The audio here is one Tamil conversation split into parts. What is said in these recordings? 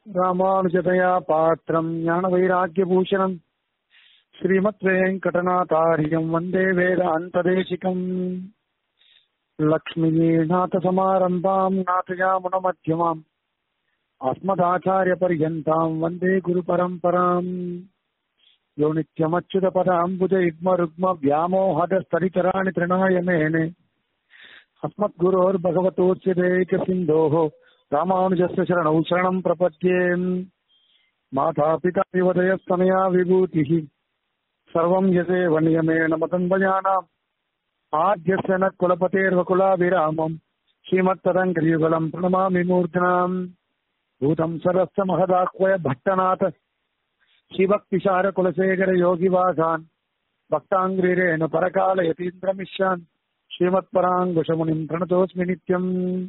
ராமானுஜதயா பாத்திரம் ஞான வைராக்கியபூஷணம் ஸ்ரீமத் வெங்கடநாதாரியம் வந்தே வேதாந்ததேசிகம் லக்ஷ்மீநாத சமாரம்பாம் நாதயாமுனமத்தியமாம் அஸ்மதாச்சாரிய பர்யந்தாம் வந்தே குரு பரம்பராம் யோ நித்யமச்சுத பத அம்புஜ யுக்ம ருக்ம வியாமோஹதஸ்தரிச்சராணி திருணாய மேனே अस्मद्गुरोर्भगवतोऽस्य देकसिन्धोः रामानुजस्य शरणौ शरणम् प्रपद्ये मातापिता युवदयस्तनया विभूतिः सर्वम् यदेव नियमेन मतन्वयानाम् आद्यस्य न कुलपतेर्वकुलाभिरामम् श्रीमत्तदङ्करियुगलम् प्रणमामि मूर्धनाम् भूतम् सरस्य महदाह्वय भट्टनाथ शिवक्तिशारकुलशेखर योगिवासान् भक्ताङ्ग्रिरेण परकालयतीन्द्रमिष्यान् श्रीमत्पराङ्कुशमुनिम् प्रणतोऽस्मि नित्यम्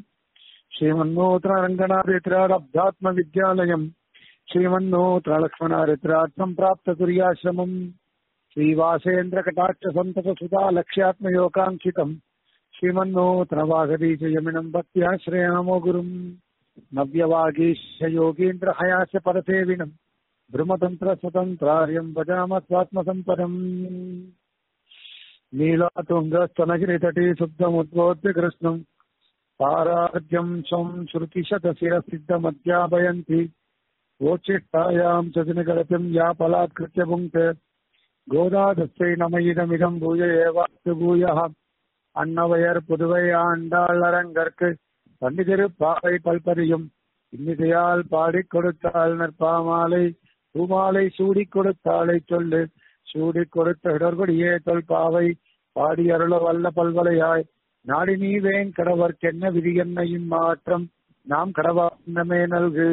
श्रीमन्नूतनरङ्गनारित्रारब्धात्मविद्यालयम् श्रीमन्नूतनलक्ष्मणारित्रात् सम्प्राप्ततुर्याश्रमम् श्रीवासेन्द्रकटाक्षसन्ततसुधा लक्ष्यात्मयोगाङ्क्षितम् श्रीमन्नूतनवागदीशयमिनम् भक्त्याश्रयामो गुरुम् नव्यवागीशयोगीन्द्रहयास्य परसेविनम् ब्रह्मतन्त्रस्वतन्त्रार्यम् भजाम स्वात्मसम्पदम् नीलातुङ्गस्तनगिरितटे शुद्धमुद्बोध्य कृष्णम् पारार्ध्यम् स्वम् श्रुतिशतशिरसिद्धमध्यापयन्ति वोचिष्टायाम् च दिनगतिम् या पलात्कृत्य भुङ्क्ते गोदादस्यै नमयिदमिदम् भूय एवास्तु भूयः அன்னவையர் புதுவை ஆண்டாள் அரங்கற்கு பண்டிதிருப்பாவை பல்பதியும் இன்னிசையால் பாடிக் கொடுத்தாள் நற்பாமாலை பூமாலை சூடிக் கொடுத்தாளை சொல்லு சூடிக் கொடுத்த இடர்கொடியே தொல்பாவை பாடி அருள வல்ல பல்வலையாய் நாடி நீ வேன் கடவர்க்கென்ன விதி என்னையும் மாற்றம் நாம் கடவாண்டமே நல்கு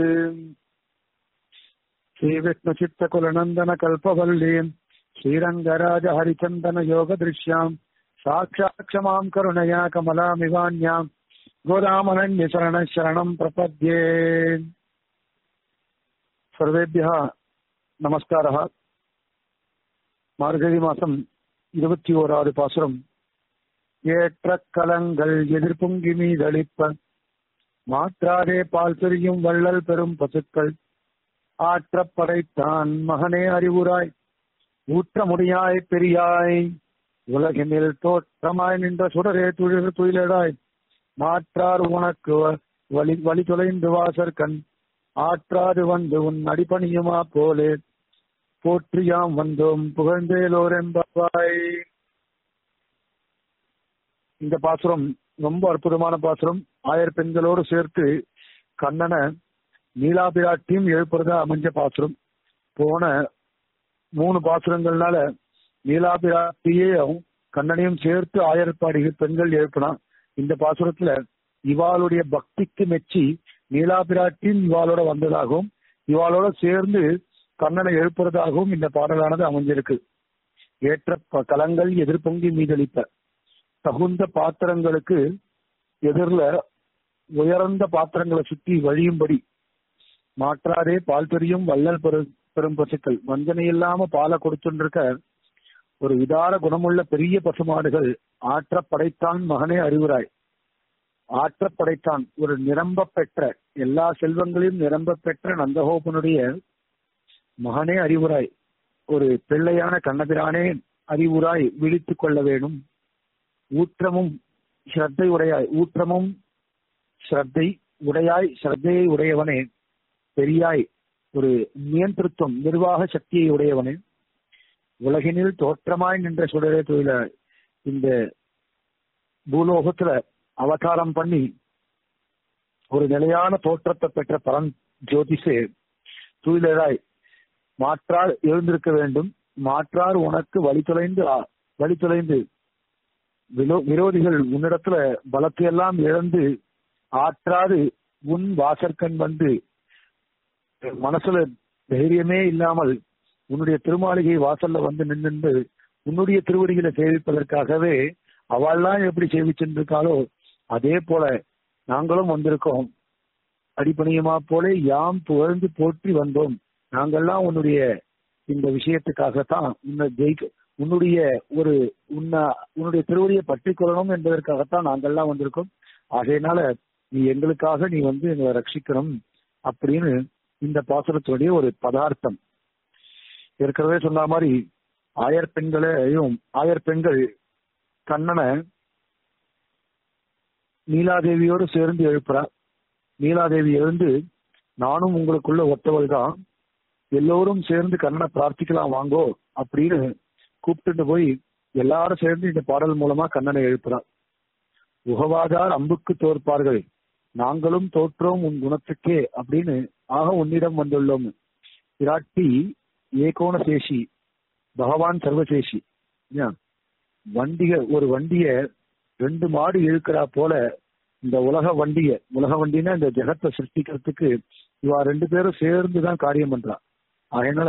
ஸ்ரீ விஷ்ணு சித்த குலநந்தன கல்பவல்லீம் ஸ்ரீரங்கராஜ ஹரிச்சந்தன யோக திருஷ்யாம் சாட்சாட்சமாம் கருணயா கமலாமிவான்யாம் கோதாமனன்ய சரண சரணம் பிரபத்யே சர்வேபியா நமஸ்காரः மார்கழி மாசம் இருபத்தி ஓராவது பாசுரம் ஏற்ற கலங்கள் எதிர்பொங்கி மீதளிப்ப மாற்றாதே பால் பிரியும் வள்ளல் பெரும் பசுக்கள் ஆற்ற படைத்தான் மகனே அறிவுராய் ஊற்ற முடியாய் பெரியாய் உலகினில் தோற்றமாய் நின்ற சுடரே துழில் துயிலடாய் மாற்றார் உனக்கு வழி வழி தொலைந்து வாசற்கண் ஆற்றாது வந்து உன் அடிப்பணியுமா போலே போற்றியாம் வந்தோம் புகழ்ந்தேலோரெம்பாய் இந்த பாசுரம் ரொம்ப அற்புதமான பாசுரம் ஆயர் பெண்களோடு சேர்த்து கண்ணனை நீலாபிராட்டியும் எழுப்புறதா அமைஞ்ச பாசுரம் போன மூணு பாசுரங்கள்னால நீலாபிராட்டியையும் கண்ணனையும் சேர்த்து ஆயர்பாடி பெண்கள் எழுப்பினா இந்த பாசுரத்துல இவாளுடைய பக்திக்கு மெச்சி நீலாபிராட்டியும் இவாளோட வந்ததாகவும் இவாளோட சேர்ந்து கண்ணனை எழுப்புறதாகவும் இந்த பாடலானது அமைஞ்சிருக்கு ஏற்ற கலங்கள் எதிர்பொங்கி மீதளிப்ப தகுந்த பாத்திரங்களுக்கு எதிரில உயர்ந்த பாத்திரங்களை சுத்தி வழியும்படி மாற்றாதே பால் பெரியும் வள்ளல் பெரு பெரும் பசுக்கள் வஞ்சனை இல்லாம பாலை கொடுத்துருக்க ஒரு விதார குணமுள்ள பெரிய பசுமாடுகள் ஆற்ற படைத்தான் மகனே அறிவுராய் ஆற்ற படைத்தான் ஒரு நிரம்ப பெற்ற எல்லா செல்வங்களையும் நிரம்ப பெற்ற நந்தகோபனுடைய மகனே அறிவுராய் ஒரு பிள்ளையான கண்ணபிரானே அறிவுராய் விழித்துக் கொள்ள வேணும் ஊற்றமும் ஸ்ரத்தை உடையாய் ஊற்றமும் ஸ்ரத்தை உடையாய் ஸ்ரத்தையை உடையவனே பெரியாய் ஒரு நியந்திருத்தம் நிர்வாக சக்தியை உடையவனே உலகினில் தோற்றமாய் நின்ற சுடரே தொழில இந்த பூலோகத்துல அவதாரம் பண்ணி ஒரு நிலையான தோற்றத்தை பெற்ற பரன் ஜோதிஷே துயிலராய் மாற்றார் எழுந்திருக்க வேண்டும் மாற்றார் உனக்கு வழி தொலைந்து வழி தொலைந்து விரோதிகள் உன்னிடத்துல பலத்தையெல்லாம் இழந்து ஆற்றாது உன் வாசற்கண் வந்து மனசுல தைரியமே இல்லாமல் உன்னுடைய திருமாளிகை வாசல்ல வந்து நின்று உன்னுடைய திருவடிகளை சேவிப்பதற்காகவே அவள்லாம் எப்படி சேவிச்சிருக்காளோ அதே போல நாங்களும் வந்திருக்கோம் அடிப்பணியமா போல யாம் புகழ்ந்து போற்றி வந்தோம் நாங்கள்லாம் உன்னுடைய இந்த விஷயத்துக்காகத்தான் உன்னை ஜெயிக்க உன்னுடைய ஒரு உன்னை உன்னுடைய திருவடியை பற்றி கொள்ளணும் என்பதற்காகத்தான் நாங்கள்லாம் வந்திருக்கோம் ஆகையினால நீ எங்களுக்காக நீ வந்து எங்களை ரட்சிக்கணும் அப்படின்னு இந்த பாசுரத்துடைய ஒரு பதார்த்தம் ஏற்கனவே சொன்ன மாதிரி ஆயர் பெண்களையும் ஆயர் பெண்கள் கண்ணனை நீலாதேவியோடு சேர்ந்து எழுப்புறா நீலாதேவி எழுந்து நானும் உங்களுக்குள்ள ஒத்தவள் தான் எல்லோரும் சேர்ந்து கண்ணனை பிரார்த்திக்கலாம் வாங்கோ அப்படின்னு கூப்பிட்டு போய் எல்லாரும் சேர்ந்து இந்த பாடல் மூலமா கண்ணனை எழுப்புறார் உகவாதார் அம்புக்கு தோற்பார்கள் நாங்களும் தோற்றோம் உன் குணத்துக்கே அப்படின்னு ஆக உன்னிடம் வந்துள்ளோம் விராட்டி ஏகோண சேஷி பகவான் சர்வசேஷி ஏன்? வண்டிய ஒரு வண்டிய ரெண்டு மாடு இழுக்கிறா போல இந்த உலக வண்டிய உலக வண்டினா இந்த ஜெகத்தை சிருஷ்டிக்கிறதுக்கு இவா ரெண்டு பேரும் சேர்ந்து தான் காரியம் பண்றா அதனால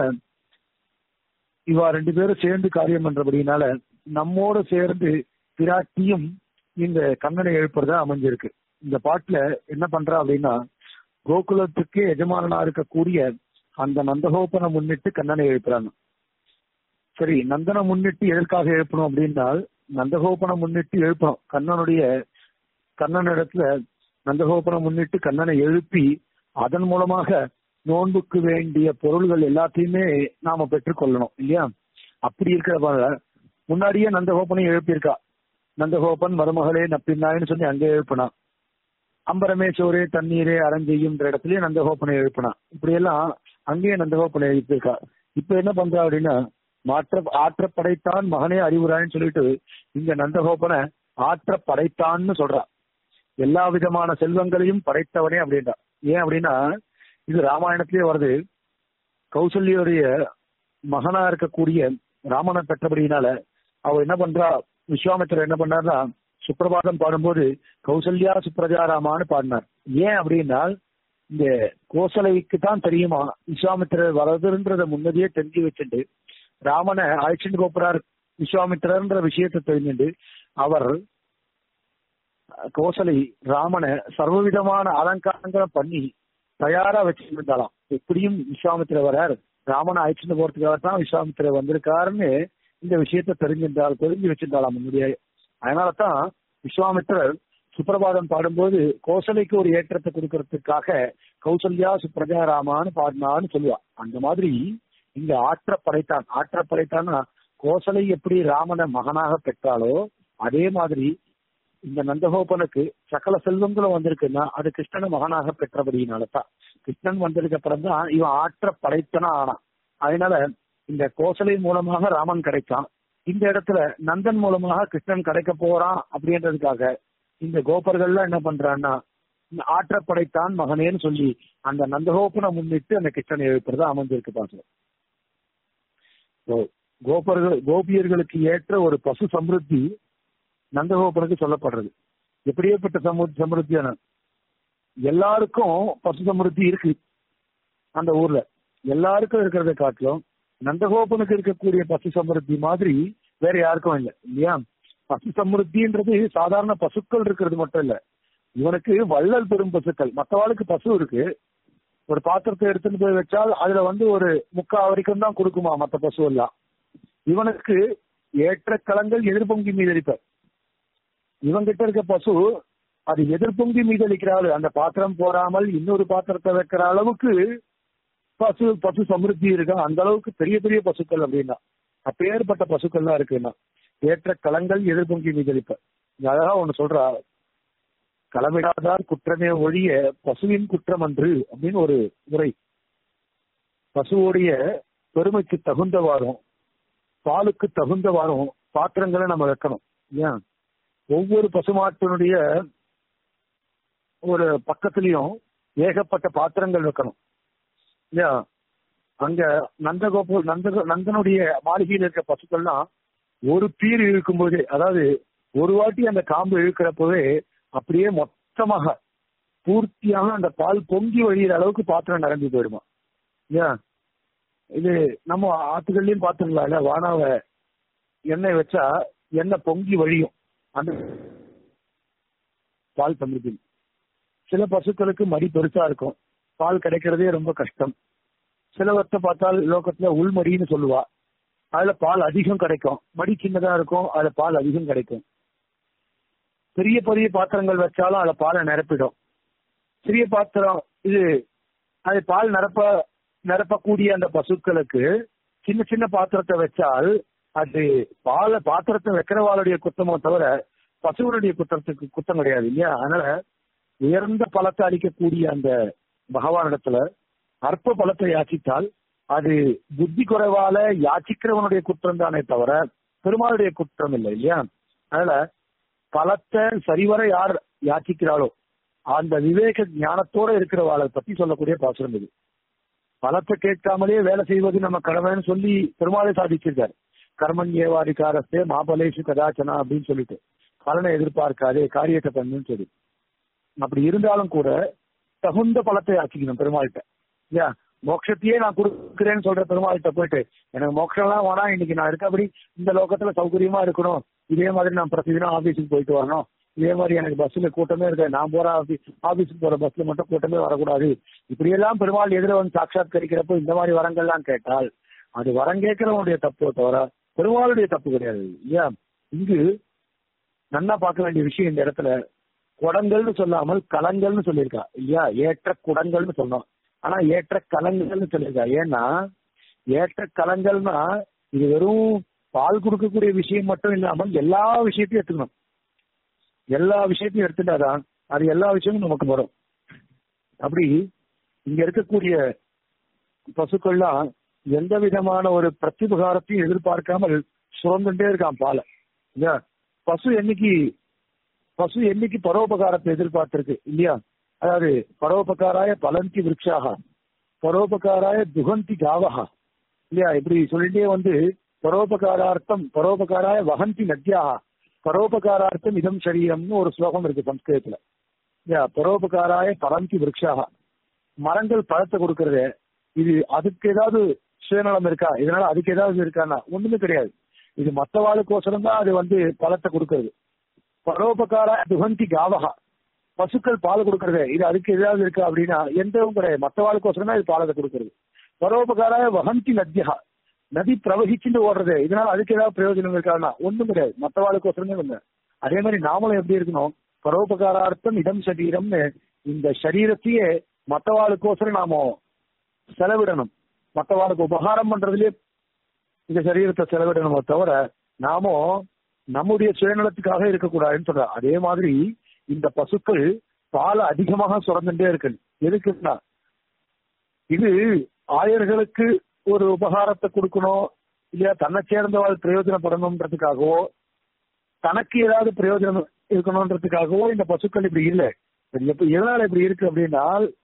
இவா ரெண்டு பேரும் சேர்ந்து காரியம் பண்றபடினால நம்மோட சேர்ந்து பிராட்டியும் இந்த கண்ணனை எழுப்புறதா அமைஞ்சிருக்கு இந்த பாட்டுல என்ன பண்றா அப்படின்னா கோகுலத்துக்கு எஜமானனா இருக்கக்கூடிய அந்த நந்தகோபனை முன்னிட்டு கண்ணனை எழுப்புறாங்க சரி நந்தனை முன்னிட்டு எதற்காக எழுப்பணும் அப்படின்னா நந்தகோபனை முன்னிட்டு எழுப்பணும் கண்ணனுடைய கண்ணன் இடத்துல நந்தகோபனை முன்னிட்டு கண்ணனை எழுப்பி அதன் மூலமாக நோன்புக்கு வேண்டிய பொருள்கள் எல்லாத்தையுமே நாம பெற்றுக்கொள்ளணும் இல்லையா அப்படி இருக்கிற முன்னாடியே நந்தகோபனை எழுப்பியிருக்கா நந்தகோபன் மருமகளே நப்பின்னாயின்னு சொல்லி அங்கே எழுப்பினான் அம்பரமே சோரே தண்ணீரே அரஞ்செய்யும்ன்ற இடத்துலயே நந்தகோபனை எழுப்பினா இப்படி எல்லாம் அங்கேயே நந்தகோபனை எழுப்பியிருக்கா இப்ப என்ன பண்றா அப்படின்னா மாற்ற ஆற்ற படைத்தான் மகனே அறிவுரான்னு சொல்லிட்டு இங்க நந்தகோபனை ஆற்ற படைத்தான்னு சொல்றா எல்லா விதமான செல்வங்களையும் படைத்தவனே அப்படின்றா ஏன் அப்படின்னா இது ராமாயணத்திலே வருது கௌசல்யோடைய மகனா இருக்கக்கூடிய ராமனை பெற்றபடியினால அவ என்ன பண்றா விஸ்வாமித்திரர் என்ன பண்ணார்னா சுப்பிரபாதம் பாடும்போது கௌசல்யா சுப்ரஜா ராமான்னு பாடினார் ஏன் அப்படின்னா இந்த கோசலைக்கு தான் தெரியுமா விஸ்வாமித்திரர் வரதுன்றத முன்னதையே தெரிஞ்சு வச்சுட்டு ராமனை அழைச்சிட்டு போறார் விஸ்வாமித்திரர்ன்ற விஷயத்தை தெரிஞ்சுட்டு அவர் கோசலை ராமனை சர்வவிதமான அலங்காரங்களை பண்ணி தயாரா வச்சிருந்தாலாம் எப்படியும் விஸ்வாமித்திரர் வரார் ராமனை அழைச்சிட்டு போறதுக்காக தான் விஸ்வாமித்திரர் வந்திருக்காருன்னு இந்த விஷயத்த தெரிஞ்சிருந்தால் தெரிஞ்சு வச்சிருந்தாலாம் முன்னாடியே அதனால தான் விஸ்வாமித்திரர் சுப்பிரபாதம் பாடும்போது கோசலைக்கு ஒரு ஏற்றத்தை கொடுக்கறதுக்காக கௌசல்யா சுப்ரஜா ராமான்னு பாடினான்னு சொல்லுவா அந்த மாதிரி இங்க ஆற்ற படைத்தான் ஆற்ற படைத்தான்னா கோசலை எப்படி ராமனை மகனாக பெற்றாலோ அதே மாதிரி இந்த நந்தகோபனுக்கு சகல செல்வங்களும் வந்திருக்குன்னா அது கிருஷ்ணனை மகனாக பெற்றபடியினாலதான் கிருஷ்ணன் வந்ததுக்கு அப்புறம் தான் இவன் ஆற்ற படைத்தனா ஆனான் அதனால இந்த கோசலை மூலமாக ராமன் கிடைச்சான் இந்த இடத்துல நந்தன் மூலமாக கிருஷ்ணன் கிடைக்க போறான் அப்படின்றதுக்காக இந்த கோபர்கள்லாம் என்ன பண்றான்னா இந்த ஆற்ற படைத்தான் மகனேன்னு சொல்லி அந்த நந்தகோபனை முன்னிட்டு அந்த கிருஷ்ணனை எழுப்புறது அமைஞ்சிருக்கு பாசுரம் கோபர்கள் கோபியர்களுக்கு ஏற்ற ஒரு பசு சமிருத்தி நந்தகோபனுக்கு சொல்லப்படுறது எப்படியேப்பட்ட சமு சமிருத்தியான எல்லாருக்கும் பசு சமிருத்தி இருக்கு அந்த ஊர்ல எல்லாருக்கும் இருக்கிறத காட்டிலும் நந்தகோபனுக்கு இருக்கக்கூடிய பசு சமிருத்தி மாதிரி வேற யாருக்கும் இல்லை இல்லையா பசு சமிருத்தின்றது சாதாரண பசுக்கள் இருக்கிறது மட்டும் இல்ல இவனுக்கு வள்ளல் பெரும் பசுக்கள் மற்றவாளுக்கு பசு இருக்கு ஒரு பாத்திரத்தை எடுத்துட்டு போய் வச்சால் அதுல வந்து ஒரு முக்கா வரைக்கும் தான் கொடுக்குமா மற்ற பசு எல்லாம் இவனுக்கு ஏற்ற களங்கள் எதிர்பொங்கி மீதளிப்ப இவங்கிட்ட இருக்க பசு அது எதிர்பொங்கி மீதளிக்கிறாள் அந்த பாத்திரம் போடாமல் இன்னொரு பாத்திரத்தை வைக்கிற அளவுக்கு பசு பசு சமிருத்தி இருக்கா அந்த அளவுக்கு பெரிய பெரிய பசுக்கள் அப்படின்னா அப்பேற்பட்ட பசுக்கள்லாம் இருக்குன்னா ஏற்ற களங்கள் எதிர்பொங்கி மீதளிப்ப அழகா ஒண்ணு சொல்றா களமிடாதார் குற்றமே ஒழிய பசுவின் குற்றம் அன்று அப்படின்னு ஒரு முறை பசுவோடைய பெருமைக்கு தகுந்தவாறும் பாலுக்கு தகுந்தவாறும் பாத்திரங்களை நம்ம வைக்கணும் ஏன் ஒவ்வொரு பசுமாட்டினுடைய ஒரு பக்கத்திலையும் ஏகப்பட்ட பாத்திரங்கள் வைக்கணும் இல்லையா அங்க நந்தகோபு நந்த நந்தனுடைய மாளிகையில் இருக்க பசுக்கள்லாம் ஒரு பீர் இழுக்கும்போதே அதாவது ஒரு வாட்டி அந்த காம்பு இழுக்கிறப்பவே அப்படியே மொத்தமாக பூர்த்தியாக அந்த பால் பொங்கி வழியிற அளவுக்கு பாத்திரம் நிரம்பி போயிடுமா இல்லையா இது நம்ம ஆத்துகள்லயும் பாத்துக்கலாம்ல வானாவ எண்ணெய் வச்சா எண்ணெய் பொங்கி வழியும் அந்த பால் சமிருத்தி சில பசுக்களுக்கு மடி பெருசா இருக்கும் பால் கிடைக்கிறதே ரொம்ப கஷ்டம் சிலவற்றை பார்த்தால் லோகத்துல உள்மடின்னு சொல்லுவா அதுல பால் அதிகம் கிடைக்கும் மடி சின்னதா இருக்கும் அதுல பால் அதிகம் கிடைக்கும் பெரிய பெரிய பாத்திரங்கள் வச்சாலும் அதுல பாலை நிரப்பிடும் சிறிய பாத்திரம் இது அது பால் நிரப்ப நிரப்பக்கூடிய அந்த பசுக்களுக்கு சின்ன சின்ன பாத்திரத்தை வச்சால் அது பால பாத்திரத்தை வைக்கிறவாளுடைய குத்தமோ தவிர பசுவனுடைய குத்தத்துக்கு குத்தம் கிடையாது இல்லையா அதனால உயர்ந்த பலத்தை அளிக்கக்கூடிய அந்த பகவானிடத்துல அற்ப பலத்தை யாச்சித்தால் அது புத்தி குறைவால யாச்சிக்கிறவனுடைய குற்றம் தானே தவிர பெருமாளுடைய குற்றம் இல்லை இல்லையா அதனால பலத்தை சரிவர யார் யாச்சிக்கிறாளோ அந்த விவேக ஞானத்தோட இருக்கிறவாளை பத்தி சொல்லக்கூடிய பாசுரம் இது பலத்தை கேட்காமலே வேலை செய்வது நம்ம கடமைன்னு சொல்லி பெருமாளை சாதிச்சிருக்காரு கர்மன் ஏவாதிகாரஸ்தே மாபலேஷு கதாச்சனா அப்படின்னு சொல்லிட்டு பலனை எதிர்பார்க்காதே காரியத்தை பண்ணுன்னு சொல்லி அப்படி இருந்தாலும் கூட தகுந்த பலத்தை ஆக்கிக்கணும் பெருமாள்கிட்ட இல்லையா மோட்சத்தையே நான் கொடுக்குறேன்னு சொல்ற பெருமாள்கிட்ட போயிட்டு எனக்கு மோட்சம்லாம் வேணாம் இன்னைக்கு நான் இருக்கபடி இந்த லோகத்துல சௌகரியமா இருக்கணும் இதே மாதிரி நான் பிரதிதினம் ஆபீஸுக்கு போயிட்டு வரணும் இதே மாதிரி எனக்கு பஸ்ல கூட்டமே இருக்கு நான் போற ஆபீஸுக்கு போற பஸ்ல மட்டும் கூட்டமே வரக்கூடாது இப்படியெல்லாம் பெருமாள் எதிர வந்து சாட்சாத்கரிக்கிறப்போ இந்த மாதிரி வரங்கள்லாம் கேட்டால் அது வரம் கேட்கிறவனுடைய தப்பு தவிர பெருமாளுடைய தப்பு கிடையாது இல்லையா இங்கு நன்னா பார்க்க வேண்டிய விஷயம் இந்த இடத்துல குடங்கள்னு சொல்லாமல் கலங்கள்னு சொல்லியிருக்கா இல்லையா ஏற்ற குடங்கள்னு சொன்னோம் ஆனா ஏற்ற கலங்கள்னு சொல்லியிருக்கா ஏன்னா ஏற்ற கலங்கள்னா இது வெறும் பால் கொடுக்கக்கூடிய விஷயம் மட்டும் இல்லாமல் எல்லா விஷயத்தையும் எடுத்துக்கணும் எல்லா விஷயத்தையும் எடுத்துட்டாதான் அது எல்லா விஷயமும் நமக்கு வரும் அப்படி இங்க இருக்கக்கூடிய பசுக்கள்லாம் எந்த விதமான ஒரு பிரத்யுபகாரத்தையும் எதிர்பார்க்காமல் சுரந்துட்டே இருக்கான் பாலை இல்லையா பசு என்னைக்கு பசு என்னைக்கு பரோபகாரத்தை எதிர்பார்த்திருக்கு இல்லையா அதாவது பரோபகாராய பலந்தி விருட்சாக பரோபகாராய துகந்தி காவகா இல்லையா இப்படி சொல்லிட்டே வந்து பரோபகாரார்த்தம் பரோபகாராய வகந்தி நத்தியாக பரோபகாரார்த்தம் இதம் சரீரம்னு ஒரு ஸ்லோகம் இருக்கு சம்ஸ்கிருதத்துல இல்லையா பரோபகாராய பலந்தி விருட்சாக மரங்கள் பழத்தை கொடுக்கறது இது அதுக்கு ஏதாவது சுயநலம் இருக்கா இதனால அதுக்கு ஏதாவது இருக்கான்னா ஒண்ணுமே கிடையாது இது மத்தவாளுக்கோசரம் தான் அது வந்து பழத்தை கொடுக்கறது பரோபகார துகந்தி காவகா பசுக்கள் பால் கொடுக்கறது இது அதுக்கு ஏதாவது இருக்கா அப்படின்னா எந்தவும் கிடையாது மத்தவாளுக்கோசரம் தான் இது பாலத்தை கொடுக்கறது பரோபகார வகந்தி நத்தியா நதி பிரவகிச்சுட்டு ஓடுறது இதனால அதுக்கு ஏதாவது பிரயோஜனம் இருக்கான்னா ஒண்ணும் கிடையாது மத்தவாளுக்கோசரமே இல்லை அதே மாதிரி நாமளும் எப்படி இருக்கணும் பரோபகாரார்த்தம் இடம் சரீரம்னு இந்த சரீரத்தையே மத்தவாளுக்கோசரம் நாம செலவிடணும் மற்றவாளுக்கு உபகாரம் பண்றதுலயே இந்த சரீரத்தை செலவிடணுமோ தவிர நாமோ நம்முடைய சுயநலத்துக்காக இருக்கக்கூடாதுன்னு சொல்ற அதே மாதிரி இந்த பசுக்கள் பால் அதிகமாக சுரந்துட்டே இருக்கு எதுக்குன்னா இது ஆயர்களுக்கு ஒரு உபகாரத்தை கொடுக்கணும் இல்லையா தன்னை சேர்ந்தவாள் பிரயோஜனப்படணுன்றதுக்காகவோ தனக்கு ஏதாவது பிரயோஜனம் இருக்கணும்ன்றதுக்காகவோ இந்த பசுக்கள் இப்படி இல்லை எதனால இப்படி இருக்கு அப்படின்னா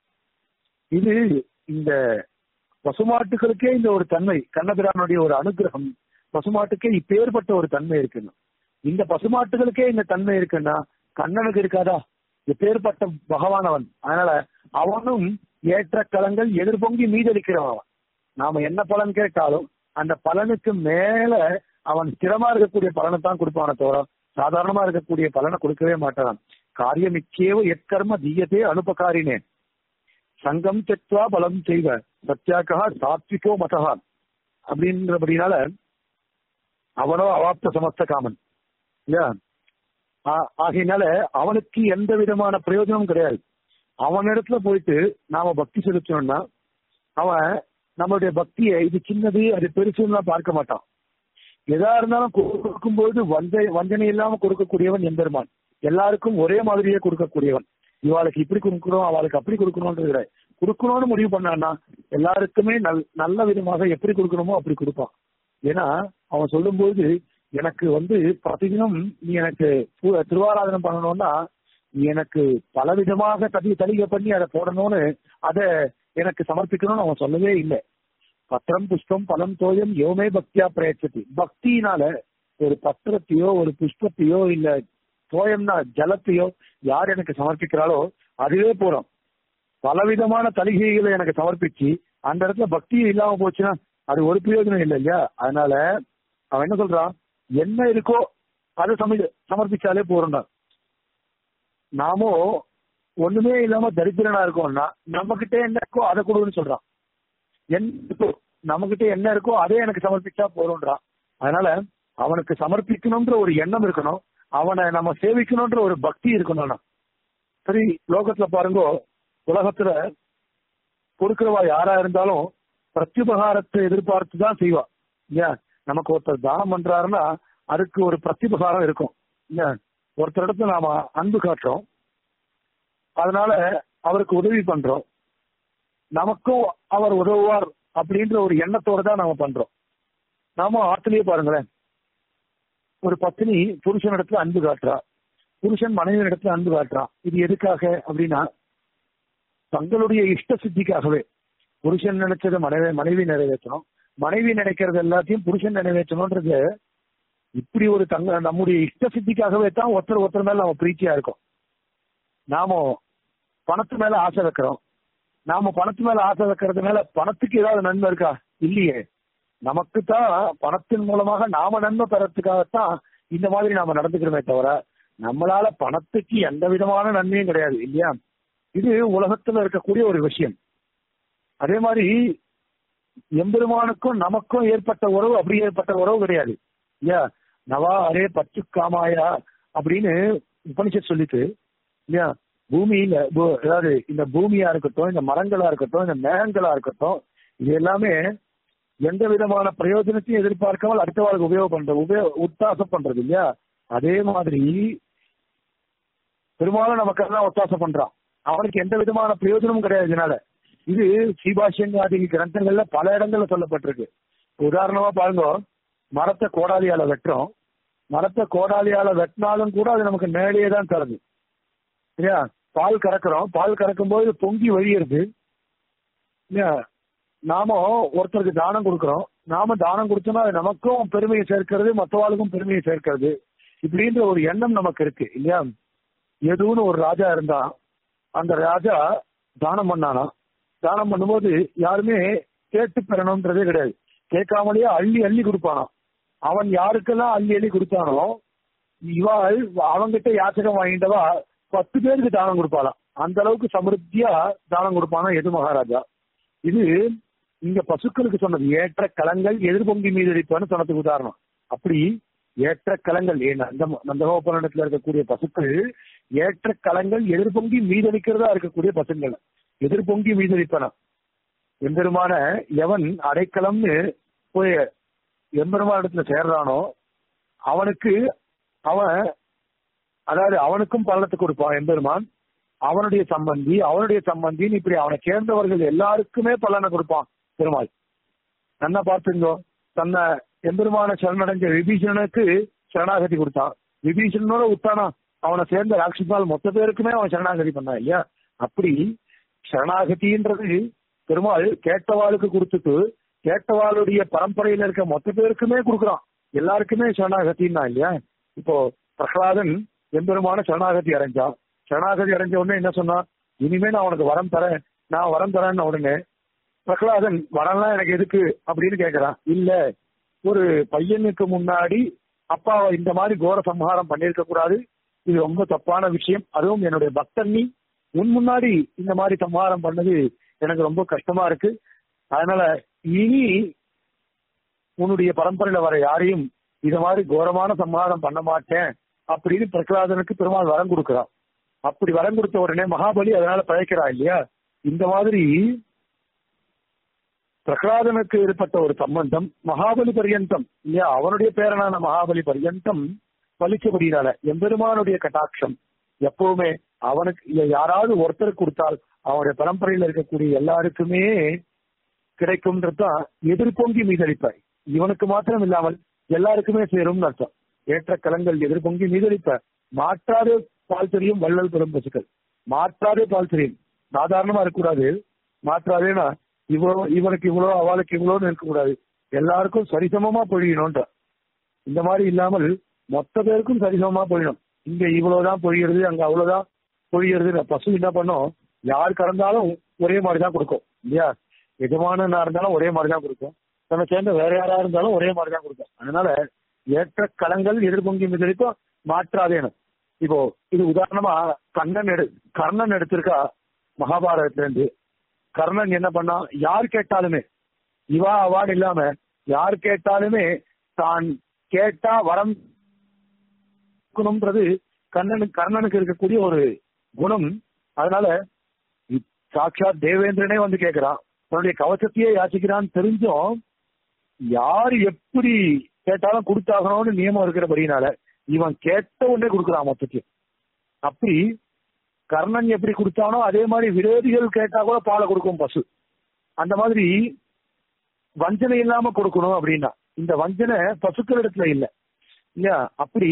இது இந்த பசுமாட்டுகளுக்கே இந்த ஒரு தன்மை கண்ணபிரானுடைய ஒரு அனுகிரகம் பசுமாட்டுக்கே இப்பேற்பட்ட ஒரு தன்மை இருக்குன்னு இந்த பசுமாட்டுகளுக்கே இந்த தன்மை இருக்குன்னா கண்ணனுக்கு இருக்காதா இப்பேற்பட்ட பகவானவன் அதனால அவனும் ஏற்ற களங்கள் எதிர்பொங்கி மீதளிக்கிறவன் நாம என்ன பலன் கேட்டாலும் அந்த பலனுக்கு மேல அவன் ஸ்திரமா இருக்கக்கூடிய பலனை தான் கொடுப்பான தவிர சாதாரணமா இருக்கக்கூடிய பலனை கொடுக்கவே மாட்டான் காரியமிக்கேவ எற்கர்ம தீயத்தே அனுபகாரினே சங்கம் தெத்வா பலம் செய்வ சத்தியாக்கா சாத்விகோ மதகா அப்படின்றபடினால அவனோ அவாப்த சமஸ்த காமன் இல்லையா ஆகையினால அவனுக்கு எந்த விதமான பிரயோஜனமும் கிடையாது அவனிடத்துல போயிட்டு நாம பக்தி செலுத்தணும்னா அவன் நம்மளுடைய பக்தியை இது சின்னது அது பெருசுன்னா பார்க்க மாட்டான் எதா இருந்தாலும் கொடுக்கும்போது வஞ்ச வஞ்சனை இல்லாம கொடுக்கக்கூடியவன் எம்பெருமான் எல்லாருக்கும் ஒரே மாதிரியே கொடுக்கக்கூடியவன் இவாளுக்கு இப்படி கொடுக்கணும் அவளுக்கு அப்படி கொடுக்கணும்ன்றது கொடுக்கணும்னு முடிவு பண்ணான்னா எல்லாருக்குமே நல் நல்ல விதமாக எப்படி கொடுக்கணுமோ அப்படி கொடுப்பான் ஏன்னா அவன் சொல்லும்போது எனக்கு வந்து பிரதிதினம் நீ எனக்கு திருவாராதனம் பண்ணணும்னா நீ எனக்கு பலவிதமாக தடி தலிகை பண்ணி அதை போடணும்னு அதை எனக்கு சமர்ப்பிக்கணும்னு அவன் சொல்லவே இல்லை பத்திரம் புஷ்பம் பலம் தோயம் யோமே பக்தியா பிரயச்சதி பக்தியினால ஒரு பத்திரத்தையோ ஒரு புஷ்பத்தையோ இல்ல தோயம்னா ஜலத்தையோ யார் எனக்கு சமர்ப்பிக்கிறாளோ அதுவே போறோம் பலவிதமான தலிகைகளை எனக்கு சமர்ப்பிச்சு அந்த இடத்துல பக்தியும் இல்லாம போச்சுன்னா அது ஒரு பிரயோஜனம் இல்லை இல்லையா அதனால அவன் என்ன சொல்றான் என்ன இருக்கோ அதை சமி சமர்ப்பிச்சாலே போறோம்டா நாமோ ஒண்ணுமே இல்லாம தரித்திரனா இருக்கோம்னா நம்ம கிட்ட என்ன இருக்கோ அதை கொடுன்னு சொல்றான் என்ன இருக்கோ நம்ம கிட்ட என்ன இருக்கோ அதே எனக்கு சமர்ப்பிச்சா போறோம்ன்றான் அதனால அவனுக்கு சமர்ப்பிக்கணும்ன்ற ஒரு எண்ணம் இருக்கணும் அவனை நம்ம சேவிக்கணும்ன்ற ஒரு பக்தி இருக்கணும்னா சரி லோகத்துல பாருங்க உலகத்துல கொடுக்கிறவா யாரா இருந்தாலும் பிரத்யுபகாரத்தை எதிர்பார்த்து தான் செய்வா ஏன் நமக்கு ஒருத்தர் தானம் பண்றாருன்னா அதுக்கு ஒரு பிரத்யுபகாரம் இருக்கும் ஏன் ஒருத்தர் இடத்துல நாம அன்பு காட்டுறோம் அதனால அவருக்கு உதவி பண்றோம் நமக்கும் அவர் உதவுவார் அப்படின்ற ஒரு எண்ணத்தோட தான் நாம பண்றோம் நாம ஆத்திலேயே பாருங்களேன் ஒரு பத்தினி புருஷன் இடத்துல அன்பு காட்டுறா புருஷன் மனைவி இடத்துல அன்பு காட்டுறான் இது எதுக்காக அப்படின்னா தங்களுடைய இஷ்ட சித்திக்காகவே புருஷன் நினைச்சதை மனைவி மனைவி நிறைவேற்றணும் மனைவி நினைக்கிறது எல்லாத்தையும் புருஷன் நிறைவேற்றணும்ன்றது இப்படி ஒரு தங்க நம்முடைய இஷ்ட சித்திக்காகவே தான் ஒருத்தர் ஒருத்தர் மேல நம்ம பிரீத்தியா இருக்கோம் நாம பணத்து மேல ஆசை வைக்கிறோம் நாம பணத்து மேல ஆசை வைக்கிறதுனால பணத்துக்கு ஏதாவது நன்மை இருக்கா இல்லையே நமக்கு தான் பணத்தின் மூலமாக நாம நன்மை பெறத்துக்காகத்தான் இந்த மாதிரி நாம நடந்துக்கிறோமே தவிர நம்மளால பணத்துக்கு எந்த விதமான நன்மையும் கிடையாது இல்லையா இது உலகத்துல இருக்கக்கூடிய ஒரு விஷயம் அதே மாதிரி எம்பெருமானுக்கும் நமக்கும் ஏற்பட்ட உறவு அப்படி ஏற்பட்ட உறவு கிடையாது இல்லையா நவா அரே பச்சு காமாயா அப்படின்னு உபனிஷத் சொல்லிட்டு இல்லையா பூமியில பூ- அதாவது இந்த பூமியா இருக்கட்டும் இந்த மரங்களா இருக்கட்டும் இந்த மேகங்களா இருக்கட்டும் இது எல்லாமே எந்த விதமான பிரயோஜனத்தையும் எதிர்பார்க்காமல் அடுத்த வாழ்க்கை உபயோகம் பண்ற உபயோக உத்தாசம் பண்றது இல்லையா அதே மாதிரி பெரும்பாலும் நமக்கு எல்லாம் ஒத்தாசம் பண்றான் அவனுக்கு எந்த விதமான பிரயோஜனமும் கிடையாது இதனால இது சீபாஷ்யங்காதி கிரந்தங்கள்ல பல இடங்கள்ல சொல்லப்பட்டிருக்கு உதாரணமா பாருங்க மரத்தை கோடாலியால வெட்டுறோம் மரத்தை கோடாலியால வெட்டினாலும் கூட அது நமக்கு மேலேயே தான் தருது இல்லையா பால் கறக்குறோம் பால் கறக்கும் போது பொங்கி வழியிறது இல்லையா நாம ஒருத்தருக்கு தானம் கொடுக்கிறோம் நாம தானம் கொடுத்தோம்னா அது நமக்கும் பெருமையை சேர்க்கிறது மற்றவாளுக்கும் பெருமையை சேர்க்கிறது இப்படின்ற ஒரு எண்ணம் நமக்கு இருக்கு இல்லையா எதுன்னு ஒரு ராஜா இருந்தா அந்த ராஜா தானம் பண்ணானா தானம் பண்ணும்போது யாருமே கேட்டு பெறணும்ன்றதே கிடையாது கேட்காமலேயே அள்ளி அள்ளி கொடுப்பானாம் அவன் யாருக்கெல்லாம் அள்ளி அள்ளி கொடுத்தானோ இவாள் அவங்கிட்ட யாச்சகம் வாங்கிட்டவா பத்து பேருக்கு தானம் கொடுப்பாளாம் அந்த அளவுக்கு சமிருத்தியா தானம் கொடுப்பானா எது மகாராஜா இது இங்க பசுக்களுக்கு சொன்னது ஏற்ற களங்கள் எதிர்பொங்கி மீதடிப்பான்னு சொன்னதுக்கு உதாரணம் அப்படி ஏற்ற களங்கள் ஏன் அந்த நந்தகோபுரணத்துல இருக்கக்கூடிய பசுக்கள் ஏற்ற களங்கள் எதிர்பொங்கி மீதளிக்கிறதா இருக்கக்கூடிய பசுங்கள் எதிர்பொங்கி மீதளிப்பன எம்பெருமான எவன் அடைக்கலம்னு போய் எம்பெருமான இடத்துல சேர்றானோ அவனுக்கு அவன் அதாவது அவனுக்கும் பலனத்தை கொடுப்பான் எம்பெருமான் அவனுடைய சம்பந்தி அவனுடைய சம்பந்தின்னு இப்படி அவனை சேர்ந்தவர்கள் எல்லாருக்குமே பலனை கொடுப்பான் பெருமாள் நன்னா பார்த்துங்கோ தன்னை எம்பெருமான சரணடைஞ்ச விபீஷணனுக்கு சரணாகதி கொடுத்தான் விபீஷணனோட விட்டானா அவனை சேர்ந்த ராட்சசால் மொத்த பேருக்குமே அவன் சரணாகதி பண்ணான் இல்லையா அப்படி சரணாகதின்றது பெருமாள் கேட்டவாளுக்கு கொடுத்துட்டு கேட்டவாளுடைய பரம்பரையில இருக்க மொத்த பேருக்குமே கொடுக்குறான் எல்லாருக்குமே சரணாகத்தின்னா இல்லையா இப்போ பிரகலாதன் எம்பெருமான சரணாகதி அடைஞ்சான் சரணாகதி அடைஞ்ச உடனே என்ன சொன்னான் இனிமே நான் உனக்கு வரம் தரேன் நான் வரம் தரேன்னு உடனே பிரகலாதன் வரம்லாம் எனக்கு எதுக்கு அப்படின்னு கேக்குறான் இல்ல ஒரு பையனுக்கு முன்னாடி அப்பாவை இந்த மாதிரி கோர சம்ஹாரம் பண்ணியிருக்க கூடாது இது ரொம்ப தப்பான விஷயம் அதுவும் என்னுடைய பக்தன் நீ உன் முன்னாடி இந்த மாதிரி சம்ஹாரம் பண்ணது எனக்கு ரொம்ப கஷ்டமா இருக்கு அதனால இனி உன்னுடைய பரம்பரையில வர யாரையும் இத மாதிரி கோரமான சம்ஹாரம் பண்ண மாட்டேன் அப்படின்னு பிரகலாதனுக்கு பெருமாள் வரம் கொடுக்கிறான் அப்படி வரம் கொடுத்த உடனே மகாபலி அதனால பழைக்கிறா இல்லையா இந்த மாதிரி பிரகலாதனுக்கு ஏற்பட்ட ஒரு சம்பந்தம் மகாபலி பரியந்தம் இல்லையா அவனுடைய பேரனான மகாபலி பரியந்தம் பலிச்சபடினால எம்பெருமானுடைய கட்டாட்சம் எப்பவுமே அவனுக்கு இல்ல யாராவது ஒருத்தருக்கு கொடுத்தால் அவனுடைய பரம்பரையில் இருக்கக்கூடிய எல்லாருக்குமே கிடைக்கும்ன்றதுதான் எதிர்பொங்கி மீதளிப்பாய் இவனுக்கு மாத்திரம் இல்லாமல் எல்லாருக்குமே சேரும்னு அர்த்தம் ஏற்ற கலங்கள் எதிர்பொங்கி மீதளிப்ப மாற்றாதே பால் தெரியும் வள்ளல் பெரும் பசுக்கள் மாற்றாதே பால் தெரியும் சாதாரணமா இருக்கக்கூடாது மாற்றாதேனா இவ்வளவு இவனுக்கு இவ்வளவு அவளுக்கு இவ்வளவுன்னு இருக்கக்கூடாது எல்லாருக்கும் சரிசமமா பொழியணும்ன்ற இந்த மாதிரி இல்லாமல் மொத்த பேருக்கும் சரிசமமா பொழியணும் இங்க இவ்வளவுதான் பொழியறது அங்க அவ்வளவுதான் பொழியறது பசு என்ன பண்ணும் யார் கறந்தாலும் ஒரே மாதிரி தான் கொடுக்கும் இல்லையா எஜமானனா இருந்தாலும் ஒரே மாதிரி தான் கொடுக்கும் தன்னை சேர்ந்த வேற யாரா இருந்தாலும் ஒரே மாதிரி தான் கொடுக்கும் அதனால ஏற்ற களங்கள் எதிர்பொங்கி மிதலிக்கும் மாற்றாதேனும் இப்போ இது உதாரணமா கண்ணன் எடு கர்ணன் எடுத்திருக்கா மகாபாரதத்துல இருந்து கர்ணன் என்ன பண்ணா யார் கேட்டாலுமே இவா அவார்டு இல்லாம யார் கேட்டாலுமே தான் கேட்டா வரம் கொடுக்கணும்ன்றது கண்ணனுக்கு கர்ணனுக்கு இருக்கக்கூடிய ஒரு குணம் அதனால சாட்சாத் தேவேந்திரனே வந்து கேட்கிறான் தன்னுடைய கவசத்தையே யாச்சிக்கிறான்னு தெரிஞ்சும் யார் எப்படி கேட்டாலும் கொடுத்தாகணும்னு நியமம் இருக்கிறபடினால இவன் கேட்ட உடனே கொடுக்குறான் மொத்தத்தையும் அப்படி கர்ணன் எப்படி கொடுத்தானோ அதே மாதிரி விரோதிகள் கேட்டா கூட பாலை கொடுக்கும் பசு அந்த மாதிரி வஞ்சனை இல்லாம கொடுக்கணும் அப்படின்னா இந்த வஞ்சனை பசுக்கள் இடத்துல இல்ல இல்லையா அப்படி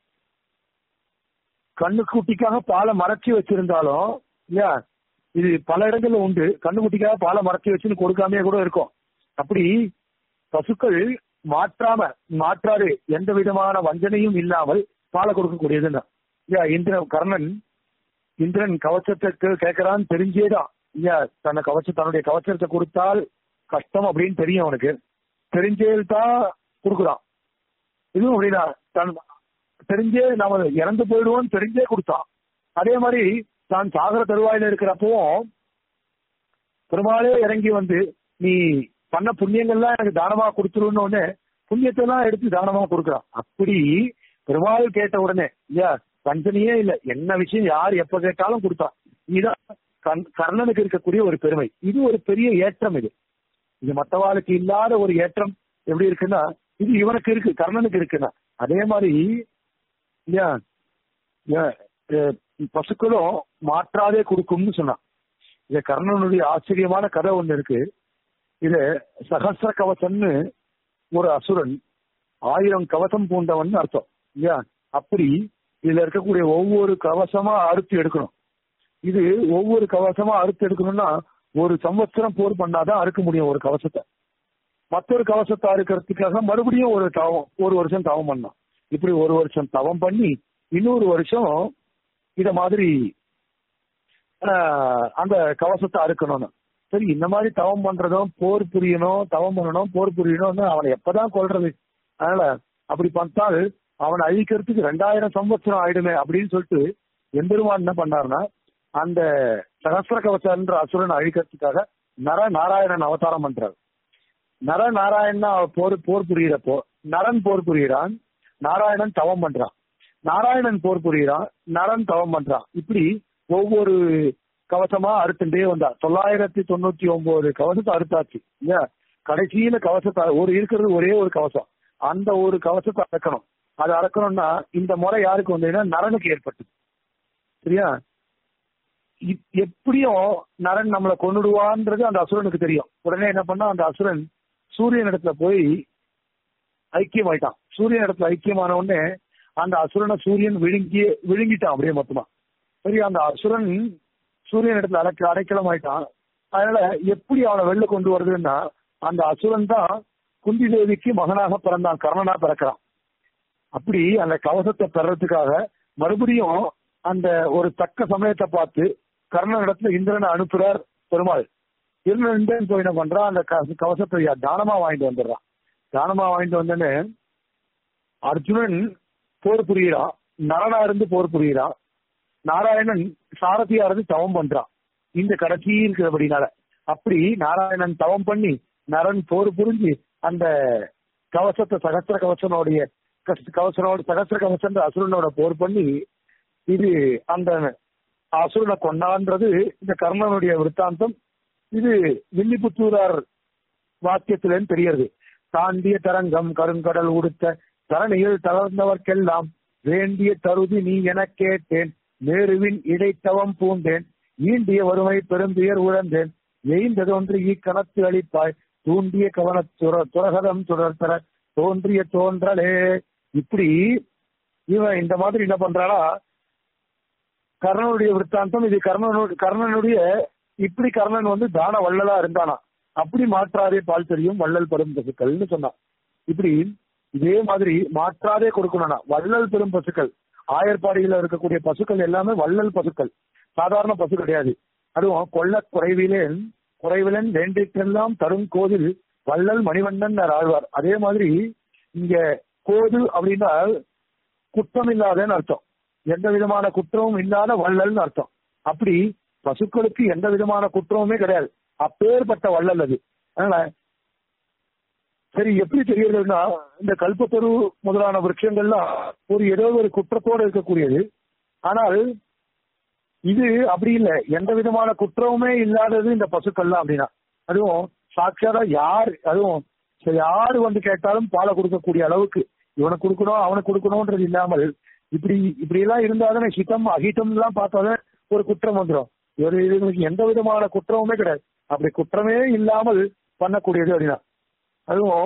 கண்ணுக்குட்டிக்காக பாலை மறைச்சி வச்சிருந்தாலும் இல்லையா இது பல இடங்கள்ல உண்டு கண்ணுக்குட்டிக்காக பாலை மறைச்சி வச்சுன்னு கொடுக்காமயே கூட இருக்கும் அப்படி பசுக்கள் மாற்றாம மாற்றாறு எந்த விதமான வஞ்சனையும் இல்லாமல் பாலை கொடுக்கக்கூடியதுன்னா இல்லையா இந்திரன் கர்ணன் இந்திரன் கவச்சத்தை கேட்கறான்னு தெரிஞ்சேதான் இல்லையா தன்னை கவச்ச தன்னுடைய கவச்சத்தை கொடுத்தால் கஷ்டம் அப்படின்னு தெரியும் அவனுக்கு தெரிஞ்சே தான் கொடுக்குறான் இதுவும் அப்படிதான் தன் தெரிஞ்சே நாம இறந்து போயிடுவோம் தெரிஞ்சே கொடுத்தான் அதே மாதிரி தான் சாகர தருவாயில இருக்கிறப்பவும் பெருமாளே இறங்கி வந்து நீ பண்ண புண்ணியங்கள்லாம் எனக்கு தானமா கொடுத்துருன்னு உடனே புண்ணியத்தை எல்லாம் எடுத்து தானமா கொடுக்குறான் அப்படி பெருமாள் கேட்ட உடனே இல்லையா வஞ்சனையே இல்ல என்ன விஷயம் யார் எப்ப கேட்டாலும் கொடுத்தான் இதுதான் கண் கர்ணனுக்கு இருக்கக்கூடிய ஒரு பெருமை இது ஒரு பெரிய ஏற்றம் இது இது மற்றவாளுக்கு இல்லாத ஒரு ஏற்றம் எப்படி இருக்குன்னா இது இவனுக்கு இருக்கு கர்ணனுக்கு இருக்குன்னா அதே மாதிரி இல்லையா ஏ- ஏ, பசுக்களும் மாற்றாதே கொடுக்கும்னு சொன்னான் இது கர்ணனுடைய ஆச்சரியமான கதை ஒண்ணு இருக்கு இது சகசிர கவசம்னு ஒரு அசுரன் ஆயிரம் கவசம் பூண்டவன் அர்த்தம் இல்லையா அப்படி இதுல இருக்கக்கூடிய ஒவ்வொரு கவசமா அறுத்து எடுக்கணும் இது ஒவ்வொரு கவசமா அறுத்து எடுக்கணும்னா ஒரு சம்வத்சரம் போர் பண்ணாதான் அறுக்க முடியும் ஒரு கவசத்தை மற்றொரு கவசத்தை அறுக்கிறதுக்காக மறுபடியும் ஒரு தவம் ஒரு வருஷம் தவம் பண்ணான் இப்படி ஒரு வருஷம் தவம் பண்ணி இன்னொரு வருஷம் இத மாதிரி ஆஹ், அந்த கவசத்தை அறுக்கணும்னு சரி இந்த மாதிரி தவம் பண்றதும் போர் புரியணும் தவம் பண்ணணும் போர் புரியணும்னு அவனை எப்பதான் கொல்றது அதனால அப்படி பார்த்தால் அவனை அழிக்கிறதுக்கு ரெண்டாயிரம் சம்பவத்திரம் ஆயிடுமே அப்படின்னு சொல்லிட்டு எம்பெருமான் என்ன பண்ணாருன்னா அந்த சகசிர கவசன்ற அசுரன் அழிக்கிறதுக்காக நர நாராயணன் அவதாரம் பண்றாரு நர நாராயணன் போர் போர் புரியறப்போ நரன் போர் புரியுறான் நாராயணன் தவம் பண்றான் நாராயணன் போர் புரியுறான் நரன் தவம் பண்றான் இப்படி ஒவ்வொரு கவசமா அறுத்துட்டே வந்தா தொள்ளாயிரத்தி தொண்ணூத்தி ஒன்பது கவசத்தை அறுத்தாச்சு இல்லையா கடைசியில கவசத்தை ஒரு இருக்கிறது ஒரே ஒரு கவசம் அந்த ஒரு கவசத்தை அறக்கணும் அது அறக்கணும்னா இந்த முறை யாருக்கு வந்ததுன்னா நரனுக்கு ஏற்பட்டது சரியா இப்- எப்படியும் நரன் நம்மளை கொன்னுடுவான்றது அந்த அசுரனுக்கு தெரியும் உடனே என்ன பண்ணா அந்த அசுரன் சூரியன் இடத்துல போய் ஐக்கியமாயிட்டான் சூரியன் இடத்துல ஐக்கியமான உடனே அந்த அசுரனை சூரியன் விழுங்கி விழுங்கிட்டான் அப்படியே மொத்தமா சரி அந்த அசுரன் சூரியன் இடத்துல அடைக்க அடைக்கலம் ஆயிட்டான் அதனால எப்படி அவனை வெளில கொண்டு வருதுன்னா அந்த அசுரன் தான் குந்தி தேவிக்கு மகனாக பிறந்தான் கர்ணனா பிறக்கிறான் அப்படி அந்த கவசத்தை பெறறதுக்காக மறுபடியும் அந்த ஒரு தக்க சமயத்தை பார்த்து கர்ணன் இடத்துல இந்திரனை அனுப்புறார் பெருமாள் இந்திரன் போய் என்ன பண்றான் அந்த க- கவசத்தை தானமா வாங்கிட்டு வந்துடுறான் தானமா வாங்கிட்டு வந்தோடனே அர்ஜுனன் போர் புரியுறான் நரனா இருந்து போர் புரியுறான் நாராயணன் சாரதியா இருந்து தவம் பண்றான் இந்த கடைசி இருக்கிறபடினால அப்படி நாராயணன் தவம் பண்ணி நரன் போர் புரிஞ்சு அந்த கவசத்தை சகஸ்திர கவசனுடைய கஸ்- கவசனோட சகஸ்திர கவசன்ற அசுரனோட போர் பண்ணி இது அந்த அசுரனை கொண்டான்றது இந்த கர்ணனுடைய விருத்தாந்தம் இது வில்லிபுத்தூரார் வாக்கியத்திலேன்னு தெரியறது தாண்டிய தரங்கம் கருங்கடல் உடுத்த தரணியில் தளர்ந்தவர்க்கெல்லாம் வேண்டிய தருதி நீ எனக் கேட்டேன் மேருவின் இடைத்தவம் பூண்டேன் ஈண்டிய வறுமை பெருந்துயர் உழந்தேன் எய்ந்ததொன்று ஈக்கணத்து அளிப்பாய் தூண்டிய கவன துர துரகதம் தொடர்த்தர தோன்றிய தோன்றலே இப்படி இவன் இந்த மாதிரி என்ன பண்றானா கர்ணனுடைய விற்த்தாந்தம் இது கர்ணனுடைய கர்ணனுடைய இப்படி கர்ணன் வந்து தான வள்ளலா இருந்தானா அப்படி மாற்றாதே பால் தெரியும் வள்ளல் பெரும் பசுக்கள்னு சொன்னான் இப்படி இதே மாதிரி மாற்றாதே கொடுக்கணும்னா வள்ளல் பெரும் பசுக்கள் ஆயர்பாடியில இருக்கக்கூடிய பசுக்கள் எல்லாமே வள்ளல் பசுக்கள் சாதாரண பசு கிடையாது அதுவும் கொள்ள குறைவிலேன் குறைவிலன் வேண்டிக்கெல்லாம் தரும் கோதில் வள்ளல் மணிவண்ணன் ஆழ்வார் அதே மாதிரி இங்க கோது அப்படின்னா குற்றம் இல்லாதன்னு அர்த்தம் எந்த விதமான குற்றமும் இல்லாத வள்ளல்னு அர்த்தம் அப்படி பசுக்களுக்கு எந்த விதமான குற்றமுமே கிடையாது அப்பேற்பட்ட வள்ளல் அது அதனால சரி எப்படி தெரியுதுன்னா இந்த கல்பத்தரு முதலான விருட்சங்கள்லாம் ஒரு ஏதோ ஒரு குற்றத்தோடு இருக்கக்கூடியது ஆனால் இது அப்படி இல்லை எந்த விதமான குற்றமுமே இல்லாதது இந்த பசுக்கள்லாம் அப்படின்னா அதுவும் சாட்சாரா யார் அதுவும் சரி, யாரு வந்து கேட்டாலும் பாலை கொடுக்கக்கூடிய அளவுக்கு இவனுக்கு கொடுக்கணும் அவனுக்கு கொடுக்கணும்ன்றது இல்லாமல் இப்படி இப்படி எல்லாம் இருந்தாதானே ஹிதம் அஹிதம் எல்லாம் பார்த்தாதான் ஒரு குற்றம் வந்துடும் இவர் இதுங்களுக்கு எந்த விதமான குற்றமுமே கிடையாது அப்படி குற்றமே இல்லாமல் பண்ணக்கூடியது அப்படின்னா அதுவும்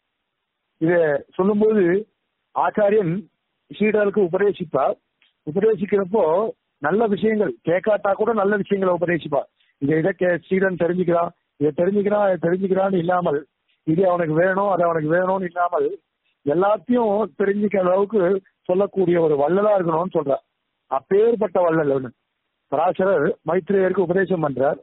இத சொல்லும்போது ஆச்சாரியன் சீடர்களுக்கு உபதேசிப்பார் உபதேசிக்கிறப்போ நல்ல விஷயங்கள் கேட்காட்டா கூட நல்ல விஷயங்களை உபதேசிப்பார் இதை இதை கே சீடன் தெரிஞ்சுக்கிறான் இதை தெரிஞ்சுக்கிறான் இதை தெரிஞ்சுக்கிறான்னு இல்லாமல் இது அவனுக்கு வேணும் அது அவனுக்கு வேணும்னு இல்லாமல் எல்லாத்தையும் தெரிஞ்சுக்கிற அளவுக்கு சொல்லக்கூடிய ஒரு வள்ளலா இருக்கணும்னு சொல்றார் அப்பேற்பட்ட வள்ளல் அவனு பராசரர் மைத்ரேயருக்கு உபதேசம் பண்றார்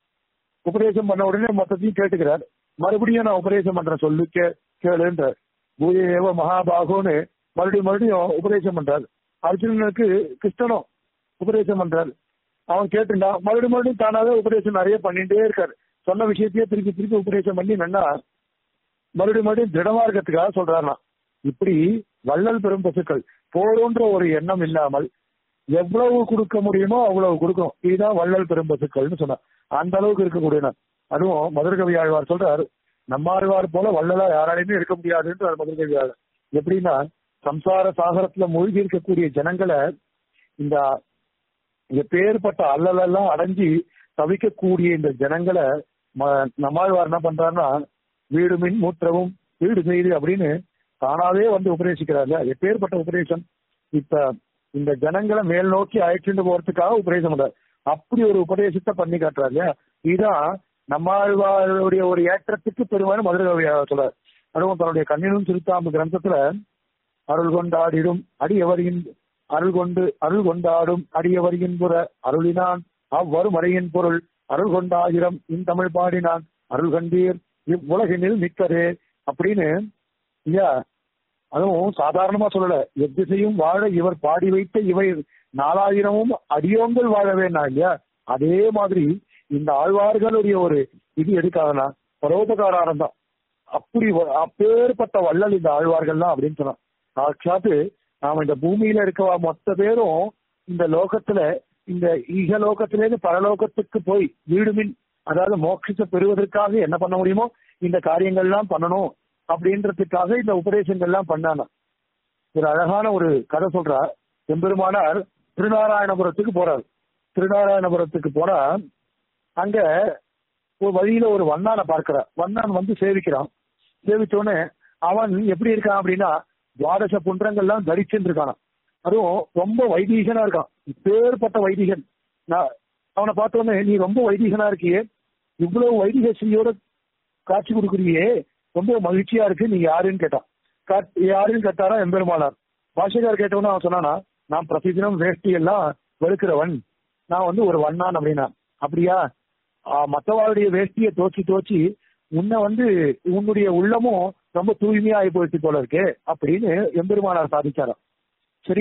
உபதேசம் பண்ண உடனே மொத்தத்தையும் கேட்டுக்கிறார் மறுபடியும் நான் உபதேசம் பண்றேன் சொல்லு கே கேளுன்றார் பூயேவ மகாபாகோன்னு மறுபடியும் மறுபடியும் உபதேசம் பண்றார் அர்ஜுனனுக்கு கிருஷ்ணனும் உபதேசம் பண்றார் அவன் கேட்டுண்டா மறுபடியும் மறுபடியும் தானாவே உபதேசம் நிறைய பண்ணிட்டே இருக்காரு சொன்ன விஷயத்தையே திருப்பி திருப்பி உபதேசம் பண்ணி நன்னா மறுபடியும் மறுபடியும் திடமா இருக்கிறதுக்காக சொல்றாராம் இப்படி வள்ளல் பெரும் பசுக்கள் போறோன்ற ஒரு எண்ணம் இல்லாமல் எவ்வளவு கொடுக்க முடியுமோ அவ்வளவு கொடுக்கணும் இதுதான் வள்ளல் பெரும் பசுக்கள்னு சொன்னார் அந்த அளவுக்கு இருக்கக்கூடியன அதுவும் மதுரகவி ஆழ்வார் சொல்றாரு நம்மாழ்வார் போல வள்ளலா யாராலையுமே இருக்க முடியாதுன்ற மதுரகவி ஆழ்வார் எப்படின்னா சம்சார சாகரத்துல மூழ்கி இருக்கக்கூடிய ஜனங்களை இந்த எப்பேற்பட்ட அல்லலெல்லாம் அடைஞ்சு தவிக்கக்கூடிய இந்த ஜனங்களை ம- நம்மாழ்வார் என்ன பண்றாருன்னா வீடு மின் மூற்றவும் வீடு செய்து அப்படின்னு தானாவே வந்து உபதேசிக்கிறாரு எப்பேற்பட்ட உபதேசம் இப்ப இந்த ஜனங்களை மேல் நோக்கி அழைச்சிட்டு போறதுக்காக உபதேசம் பண்றாரு அப்படி ஒரு உபதேசத்தை பண்ணி காட்டுறாரு இல்லையா? இதுதான் நம்மாழ்வாருடைய ஒரு ஏற்றத்துக்கு பெருமான மதுரை சொல்றாரு அதுவும் தன்னுடைய கண்ணினும் திருத்தாம்பு கிரந்தத்துல அருள் கொண்டாடிடும் அடியவரின் அருள் கொண்டு அருள் கொண்டாடும் அடியவரின் புற அருளினான் அவ்வரும் மறையின் பொருள் அருள் கொண்டாயிரம் இந்தமிழ் பாடினான் அருள் கண்டீர் இவ்வுலகினில் நிற்கரே அப்படின்னு ஐயா அதுவும் சாதாரணமா சொல்லல எத்திசையும் வாழ இவர் பாடி வைத்த இவை நாலாயிரமும் அடியோங்கள் வாழவேனா இல்லையா அதே மாதிரி இந்த ஆழ்வார்களுடைய ஒரு இது எதுக்காகனா பரோபகாரம் தான் அப்படி வ- அப்பேற்பட்ட வள்ளல் இந்த ஆழ்வார்கள்லாம் அப்படின்னு சொன்னான் சாட்சாத்து நாம இந்த பூமியில இருக்கவா மொத்த பேரும் இந்த லோகத்துல இந்த ஈக லோகத்திலேருந்து பரலோகத்துக்கு போய் வீடுமின் அதாவது மோட்சத்தை பெறுவதற்காக என்ன பண்ண முடியுமோ இந்த காரியங்கள்லாம் பண்ணணும் அப்படின்றதுக்காக இந்த உபதேசங்கள்லாம் பண்ணாங்க ஒரு அழகான ஒரு கதை சொல்றா எம்பெருமானார் திருநாராயணபுரத்துக்கு போறார் திருநாராயணபுரத்துக்கு போனா அங்க ஒரு வழியில ஒரு வண்ணானை பார்க்கிறார் வண்ணான் வந்து சேவிக்கிறான் சேவிச்ச உடனே அவன் எப்படி இருக்கான் அப்படின்னா துவாதச புன்றங்கள்லாம் தரிச்சுட்டு இருக்கானா அதுவும் ரொம்ப வைதீகனா இருக்கான் இப்பேற்பட்ட வைதீகன் நான் அவனை பார்த்த உடனே நீ ரொம்ப வைதீகனா இருக்கியே இவ்வளவு வைதிக ஸ்ரீயோட காட்சி கொடுக்குறியே ரொம்ப மகிழ்ச்சியா இருக்கு நீ யாருன்னு கேட்டான் காட்- யாருன்னு கேட்டாரா எம்பெருமானார் பாஷகார் கேட்டவன அவன் சொன்னானா நான் பிரதிதினம் வேஷ்டி எல்லாம் வெறுக்கிறவன் நான் வந்து ஒரு வண்ணான் அப்படின்னா அப்படியா ஆஹ் மத்தவாளுடைய வேஷ்டியை தோச்சி தோச்சி உன்னை வந்து உன்னுடைய உள்ளமும் ரொம்ப தூய்மையா ஆகி போயிட்டு போல இருக்கு அப்படின்னு எம்பெருமானார் சாதிச்சாராம் சரி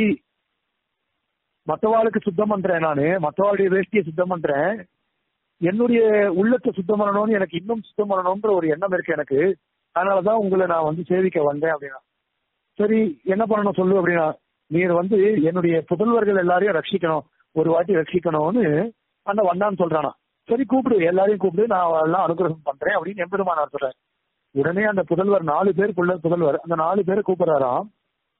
மத்தவாளுக்கு சுத்தம் பண்றேன் நானு மத்தவாளுடைய வேஷ்டியை சுத்தம் பண்றேன் என்னுடைய உள்ளத்தை சுத்தம் பண்ணணும்னு எனக்கு இன்னும் சுத்தம் பண்ணணும்ன்ற ஒரு எண்ணம் இருக்கு எனக்கு அதனாலதான் உங்களை நான் வந்து சேவிக்க வந்தேன் அப்படின்னா சரி என்ன பண்ணணும் சொல்லு அப்படின்னா நீர் வந்து என்னுடைய புதல்வர்கள் எல்லாரையும் ரட்சிக்கணும் ஒரு வாட்டி ரட்சிக்கணும்னு அந்த வண்ணான் சொல்றானா சரி கூப்பிடு எல்லாரையும் கூப்பிடு நான் எல்லாம் அனுகிரகம் பண்றேன் அப்படின்னு எம்பெருமானார் சொல்றேன் உடனே அந்த புதல்வர் நாலு பேருக்குள்ள புதல்வர் அந்த நாலு பேரை கூப்பிடுறாராம்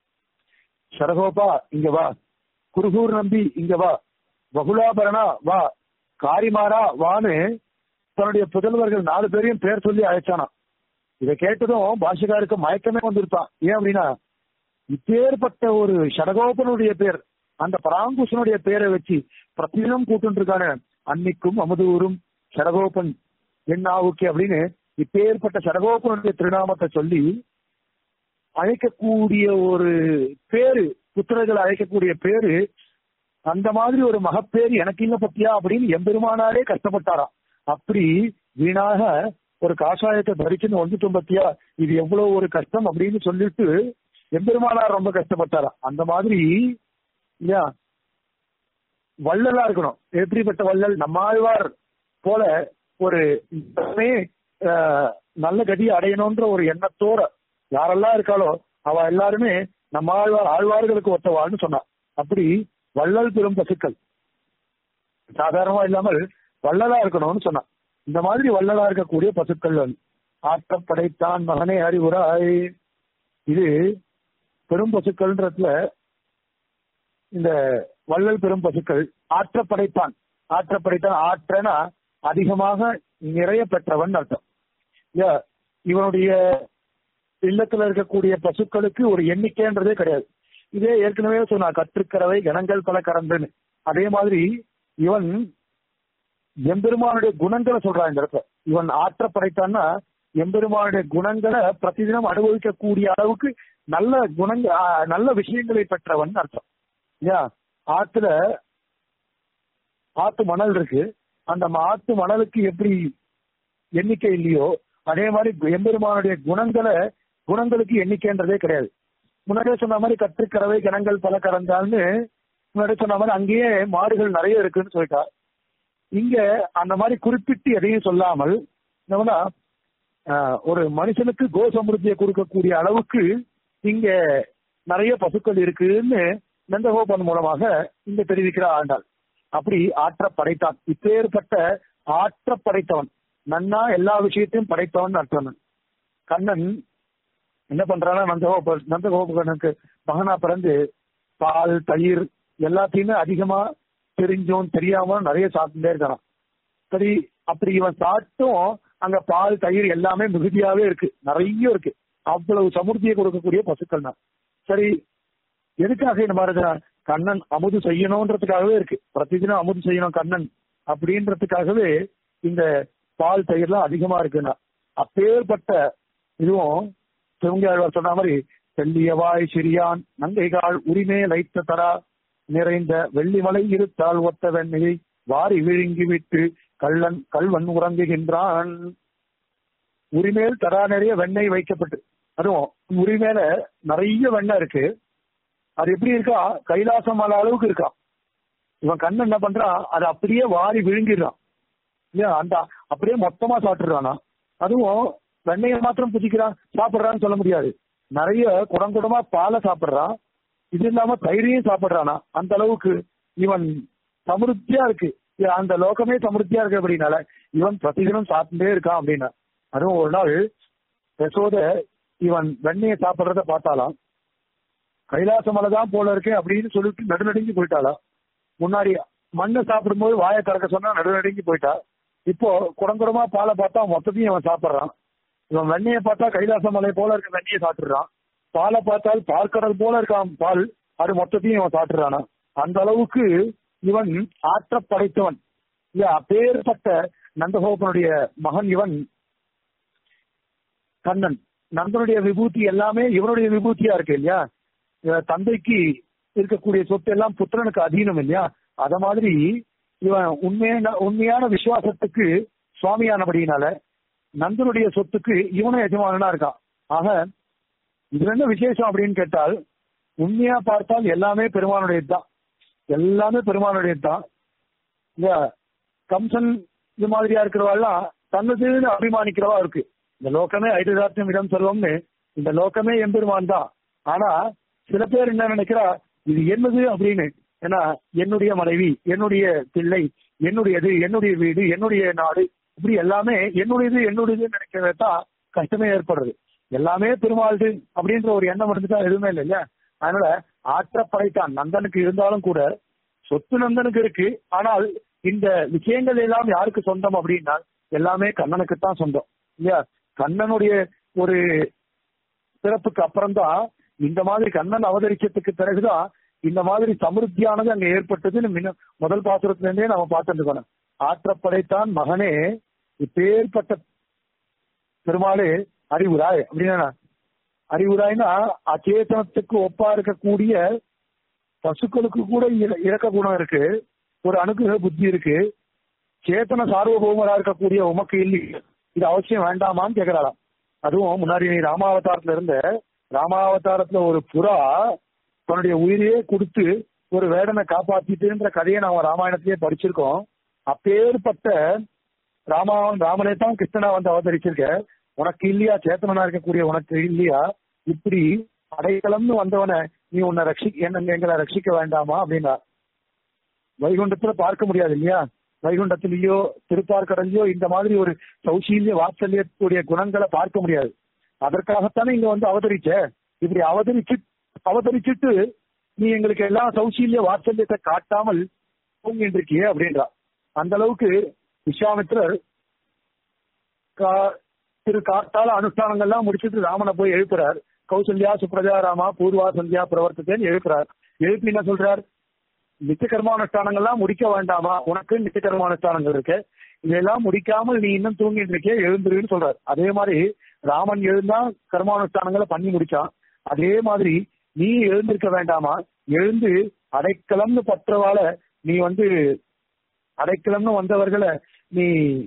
சரகோபா இங்க வா குருகூர் நம்பி இங்க வா வகுலாபரணா வா காரிமாரா வான்னு தன்னுடைய புதல்வர்கள் நாலு பேரையும் பேர் சொல்லி அழைச்சானாம் இதை கேட்டதும் பாஷகாருக்கு மயக்கமே வந்திருப்பான் ஏன் அப்படின்னா இப்பேற்பட்ட ஒரு ஷடகோபனுடைய பேர் அந்த பராங்குசனுடைய பேரை வச்சு பிரதிதினம் கூட்டு இருக்கானே அன்னிக்கும் அமுதூரும் ஷடகோபன் என்னாவுக்கு அப்படின்னு இப்பேற்பட்ட ஷடகோபனுடைய திருநாமத்தை சொல்லி அழைக்கக்கூடிய ஒரு பேரு புத்திரர்கள் அழைக்கக்கூடிய பேரு அந்த மாதிரி ஒரு மகப்பேரு எனக்கு இல்ல பத்தியா அப்படின்னு எம்பெருமானாரே கஷ்டப்பட்டாராம் அப்படி வீணாக ஒரு காஷாயத்தை தரிச்சுன்னு வந்துட்டோம் பத்தியா இது எவ்வளவு ஒரு கஷ்டம் அப்படின்னு சொல்லிட்டு எம்பெருமானார் ரொம்ப கஷ்டப்பட்டாராம் அந்த மாதிரி இல்லையா வள்ளலா இருக்கணும் எப்படிப்பட்ட வள்ளல் நம்மாழ்வார் போல ஒரு எப்பவுமே, ஆஹ், நல்ல கதியை அடையணும்ன்ற ஒரு எண்ணத்தோட யாரெல்லாம் இருக்காளோ அவ எல்லாருமே நம்ம ஆழ்வார் ஆழ்வார்களுக்கு ஒத்தவாள்னு சொன்னா அப்படி வள்ளல் பெரும் பசுக்கள் சாதாரணமா இல்லாமல் வள்ளலா இருக்கணும்னு சொன்னான் இந்த மாதிரி வள்ளலா இருக்கக்கூடிய பசுக்கள் வந்து ஆற்றப்படைத்தான் மகனே அறிவுராய் இது பெரும் பசுக்கள்ன்றதுல இந்த வள்ளல் பெரும் பசுக்கள் ஆற்றப்படைத்தான் ஆற்றப்படைத்தான் ஆற்றனா அதிகமாக நிறைய பெற்றவன் அர்த்தம் இல்லையா? இவனுடைய இல்லத்துல இருக்கக்கூடிய பசுக்களுக்கு ஒரு எண்ணிக்கைன்றதே கிடையாது இதே ஏற்கனவே சொன்னா கற்றுக்கறவை கணங்கள் பல கறந்துன்னு அதே மாதிரி இவன் எம்பெருமானுடைய குணங்களை சொல்றான் இந்த இடத்துல இவன் ஆற்ற படைத்தான்னா எம்பெருமானுடைய குணங்களை பிரதிதினம் அனுபவிக்கக்கூடிய அளவுக்கு நல்ல குணங்க ஆ, நல்ல விஷயங்களை பெற்றவன் அர்த்தம் இல்லையா ஆத்துல ஆத்து மணல் இருக்கு அந்த ம- ஆத்து மணலுக்கு எப்படி எண்ணிக்கை இல்லையோ அதே மாதிரி எம்பெருமானுடைய குணங்களை குணங்களுக்கு எண்ணிக்கைன்றதே கிடையாது முன்னாடியே சொன்ன மாதிரி கற்றுக்கறவை கணங்கள் பல கறந்தால்னு முன்னாடியே சொன்ன மாதிரி அங்கேயே மாடுகள் நிறைய இருக்குன்னு சொல்லிட்டா இங்க அந்த மாதிரி குறிப்பிட்டு எதையும் சொல்லாமல் என்னன்னா ஆஹ், ஒரு மனுஷனுக்கு கோ சமிருத்தியை கொடுக்கக்கூடிய அளவுக்கு இங்க நிறைய பசுக்கள் இருக்குன்னு நந்தகோபன் மூலமாக இங்க தெரிவிக்கிற ஆண்டாள் அப்படி ஆற்ற படைத்தான் இப்பேற்பட்ட ஆற்ற படைத்தவன் நன்னா எல்லா விஷயத்தையும் படைத்தவன் அர்த்தம் கண்ணன் என்ன பண்றானா நந்தகோப நந்தகோபனுக்கு மகனா பிறந்து பால் தயிர் எல்லாத்தையுமே அதிகமா தெரிஞ்சும் தெரியாமலும் நிறைய சாப்பிட்டுட்டே இருக்கான் சரி அப்படி இவன் சாப்பிட்டும் அங்க பால் தயிர் எல்லாமே மிகுதியாவே இருக்கு நிறைய இருக்கு அவ்வளவு சமுர்த்தியை கொடுக்கக்கூடிய பசுக்கள் தான் சரி எதுக்காக இந்த மாதிரி தான்? கண்ணன் அமுது செய்யணும்ன்றதுக்காகவே இருக்கு பிரதிதினம் அமுது செய்யணும் கண்ணன் அப்படின்றதுக்காகவே இந்த பால் தயிர்லாம் அதிகமா இருக்குன்னா அப்பேற்பட்ட இதுவும் சிவங்காழ்வார் சொன்ன மாதிரி செல்லியவாய் சிறியான் நங்கைகால் உரிமே லைத்த தரா நிறைந்த வெள்ளிமலை இருத்தால் ஒத்த வெண்ணையை வாரி விழுங்கி விட்டு கள்ளன் கல்வன் உறங்குகின்றான் உரிமேல் தரா நிறைய வெண்ணெய் வைக்கப்பட்டு அதுவும் உரிமேல நிறைய வெண்ணெய் இருக்கு அது எப்படி இருக்கா கைலாசம் மலை அளவுக்கு இருக்கா இவன் கண்ணு என்ன பண்றான் அதை அப்படியே வாரி விழுங்கிடுறான் இல்லையா அந்த அப்படியே மொத்தமா சாப்பிட்டுறானா அதுவும் வெண்ணெயை மாத்திரம் புதிக்கிறான் சாப்பிடுறான்னு சொல்ல முடியாது நிறைய குடம் குடமா பாலை சாப்பிடுறான் இது இல்லாம தயிரையும் சாப்பிடுறானா அந்த அளவுக்கு இவன் சமிருத்தியா இருக்கு இல்ல, அந்த லோகமே சமிருத்தியா இருக்கு அப்படின்னால இவன் பிரதிதினம் சாப்பிட்டுட்டே இருக்கான் அப்படின்னா அதுவும் ஒரு நாள் யசோத இவன் வெண்ணெயை சாப்பிடுறத பார்த்தாலாம் கைலாச மலை தான் போல இருக்கு அப்படின்னு சொல்லிட்டு நடுநடுங்கி போயிட்டாளா முன்னாடி மண்ணை சாப்பிடும்போது வாயை கறக்க சொன்னா நடுநடுங்கி போயிட்டா இப்போ குடங்குடமா பாலை பார்த்தா மொத்தத்தையும் இவன் சாப்பிடுறான் இவன் வெண்ணெயை பார்த்தா கைலாச மலை போல இருக்க வெண்ணெயை சாப்பிடுறான் பாலை பார்த்தால் பால்கடல் போல இருக்கான் பால் அது மொத்தத்தையும் இவன் சாப்பிடுறானா அந்த அளவுக்கு இவன் ஆற்ற படைத்தவன் இல்ல அப்பேற்பட்ட நந்தகோபனுடைய மகன் இவன் கண்ணன் நந்தனுடைய விபூதி எல்லாமே இவனுடைய விபூதியா இருக்கு இல்லையா அஹ் தந்தைக்கு இருக்கக்கூடிய சொத்து எல்லாம் புத்திரனுக்கு அதீனம் இல்லையா அத மாதிரி இவன் உண்மையான உண்மையான விசுவாசத்துக்கு சுவாமியானபடியினால நந்தனுடைய சொத்துக்கு இவனும் எஜமானனா இருக்கான் ஆக இதுல என்ன விசேஷம் அப்படின்னு கேட்டால் உண்மையா பார்த்தால் எல்லாமே பெருமானுடையது தான் எல்லாமே பெருமானுடையது தான் இந்த கம்சன் இது மாதிரியா இருக்கிறவாள்லாம் தன்னதுன்னு அபிமானிக்கிறவா இருக்கு இந்த லோகமே ஐததார்த்தம் இடம் செல்வம்னு இந்த லோகமே எம்பெருமான் தான் ஆனா சில பேர் என்ன நினைக்கிறா இது என்னது அப்படின்னு ஏன்னா என்னுடைய மனைவி என்னுடைய பிள்ளை என்னுடையது என்னுடைய வீடு என்னுடைய நாடு இப்படி எல்லாமே என்னுடையது என்னுடையது நினைக்கிறத தான் கஷ்டமே ஏற்படுறது எல்லாமே பெருமாள்து அப்படின்ற ஒரு எண்ணம் இருந்துட்டா எதுவுமே இல்லை இல்லையா அதனால ஆற்ற படைத்தான் நந்தனுக்கு இருந்தாலும் கூட சொத்து நந்தனுக்கு இருக்கு ஆனால் இந்த விஷயங்கள் எல்லாம் யாருக்கு சொந்தம் அப்படின்னா எல்லாமே கண்ணனுக்கு தான் சொந்தம் இல்லையா கண்ணனுடைய ஒரு பிறப்புக்கு அப்புறம்தான் இந்த மாதிரி கண்ணன் அவதரிச்சதுக்கு பிறகுதான் இந்த மாதிரி சமிருத்தியானது அங்க ஏற்பட்டதுன்னு முன்ன- முதல் பாசுரத்துல இருந்தே நம்ம பார்த்துட்டு இருக்கணும் ஆற்றப்படைத்தான் மகனே இப்பேற்பட்ட பெருமாளே அறிவுராய் அப்படின்னா அறிவுராய்னா அச்சேதனத்துக்கு ஒப்பா இருக்கக்கூடிய பசுக்களுக்கு கூட இர- இரக்க குணம் இருக்கு ஒரு அனுகிரக புத்தி இருக்கு சேத்தன சார்வபௌமரா இருக்கக்கூடிய உமக்கு இல்லையே இது அவசியம் வேண்டாமான்னு கேக்குறாளாம் அதுவும் முன்னாடி நீ ராமாவதாரத்துல இருந்த ராமாவதாரத்துல ஒரு புறா தன்னுடைய உயிரையே கொடுத்து ஒரு வேடனை காப்பாத்திட்டுன்ற கதையை நாம ராமாயணத்திலேயே படிச்சிருக்கோம் அப்பேற்பட்ட ராமாவன் ராமனே தான் கிருஷ்ணனா வந்து அவதரிச்சிருக்க உனக்கு இல்லையா சேத்தனனா இருக்கக்கூடிய உனக்கு இல்லையா இப்படி அடைக்கலம்னு வந்தவனை நீ உன்னை ரட்சி என்ன எங்களை ரட்சிக்க வேண்டாமா அப்படின்னா வைகுண்டத்துல பார்க்க முடியாது இல்லையா வைகுண்டத்திலேயோ திருப்பார்கடலையோ இந்த மாதிரி ஒரு சௌசீல்ய வாத்சல்யத்துடைய குணங்களை பார்க்க முடியாது அதற்காகத்தானே இங்க வந்து அவதரிச்ச இப்படி அவதரிச்சு அவதரிச்சுட்டு நீ எங்களுக்கு எல்லாம் சௌசீல்ய வாத்சல்யத்தை காட்டாமல் தூங்கிட்டு இருக்கியே அப்படின்றா அந்த அளவுக்கு விஸ்வாமித்திரர் கா- திரு காத்தால அனுஷ்டானங்கள்லாம் முடிச்சிட்டு ராமனை போய் எழுப்புறார் கௌசல்யா சுப்ரஜா ராமா பூர்வா சந்தியா பிரவர்த்தத்தைன்னு எழுப்புறார் எழுப்பி என்ன சொல்றார் நித்திய கர்மானுஷ்டானங்கள்லாம் முடிக்க வேண்டாமா உனக்கு நித்திய கர்மானுஷ்டானங்கள் இருக்கு இதெல்லாம் முடிக்காமல் நீ இன்னும் தூங்கிட்டு இருக்கே எழுந்துருன்னு சொல்றார் அதே மாதிரி ராமன் எழுந்தா கர்மானுஷ்டானங்களை பண்ணி முடிச்சான் அதே மாதிரி நீ எழுந்திருக்க வேண்டாமா எழுந்து அடைக்கலம்னு பற்றவால நீ வந்து அடைக்கலம்னு வந்தவர்களை நீ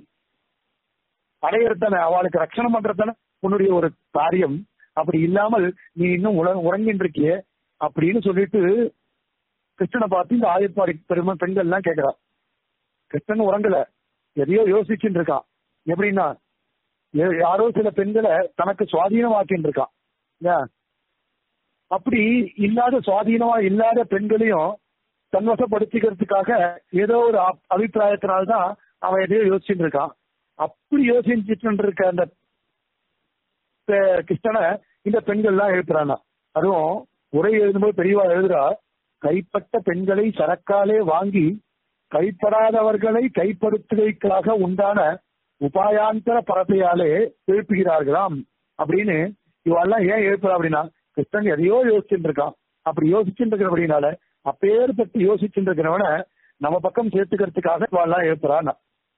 அடையறதானே அவளுக்கு ரட்சணம் பண்றதானே உன்னுடைய ஒரு காரியம் அப்படி இல்லாமல் நீ இன்னும் உல உறங்கிட்டு இருக்கியே அப்படின்னு சொல்லிட்டு கிருஷ்ணனை பார்த்து இந்த ஆயப்பாடி பெருமை பெண்கள் எல்லாம் கேட்கிறா கிருஷ்ணன் உறங்கல எதையோ யோசிச்சுட்டு இருக்கான் எப்படின்னா யா- யாரோ சில பெண்களை தனக்கு சுவாதீனமாக்கின்னு இருக்கான் ஏன்? அப்படி இல்லாத சுவாதீனமா இல்லாத பெண்களையும் தன்வசப்படுத்திக்கிறதுக்காக ஏதோ ஒரு அப்- அபிப்பிராயத்தினால்தான் அவன் எதையோ யோசிச்சுட்டு இருக்கான் அப்படி யோசிச்சுட்டு இருக்க அந்த பெ- கிருஷ்ணனை இந்த பெண்கள்லாம் எழுப்புறானா அதுவும் உரை எழுதும்போது பெரியவா எழுதுறா கைப்பட்ட பெண்களை சரக்காலே வாங்கி கைப்படாதவர்களை கைப்படுத்துவதற்காக உண்டான உபாயாந்தர பரத்தையாலே எழுப்புகிறார்களாம் அப்படின்னு இவெல்லாம் ஏன் எழுப்புறா அப்படின்னா கிருஷ்ணன் எதையோ யோசிச்சுட்டு இருக்கான் அப்படி யோசிச்சுட்டு இருக்கிறபடினால அப்பேற்பட்டு யோசிச்சுட்டு இருக்கிறவன நம்ம பக்கம் சேர்த்துக்கிறதுக்காக இவெல்லாம் எழுப்புறான்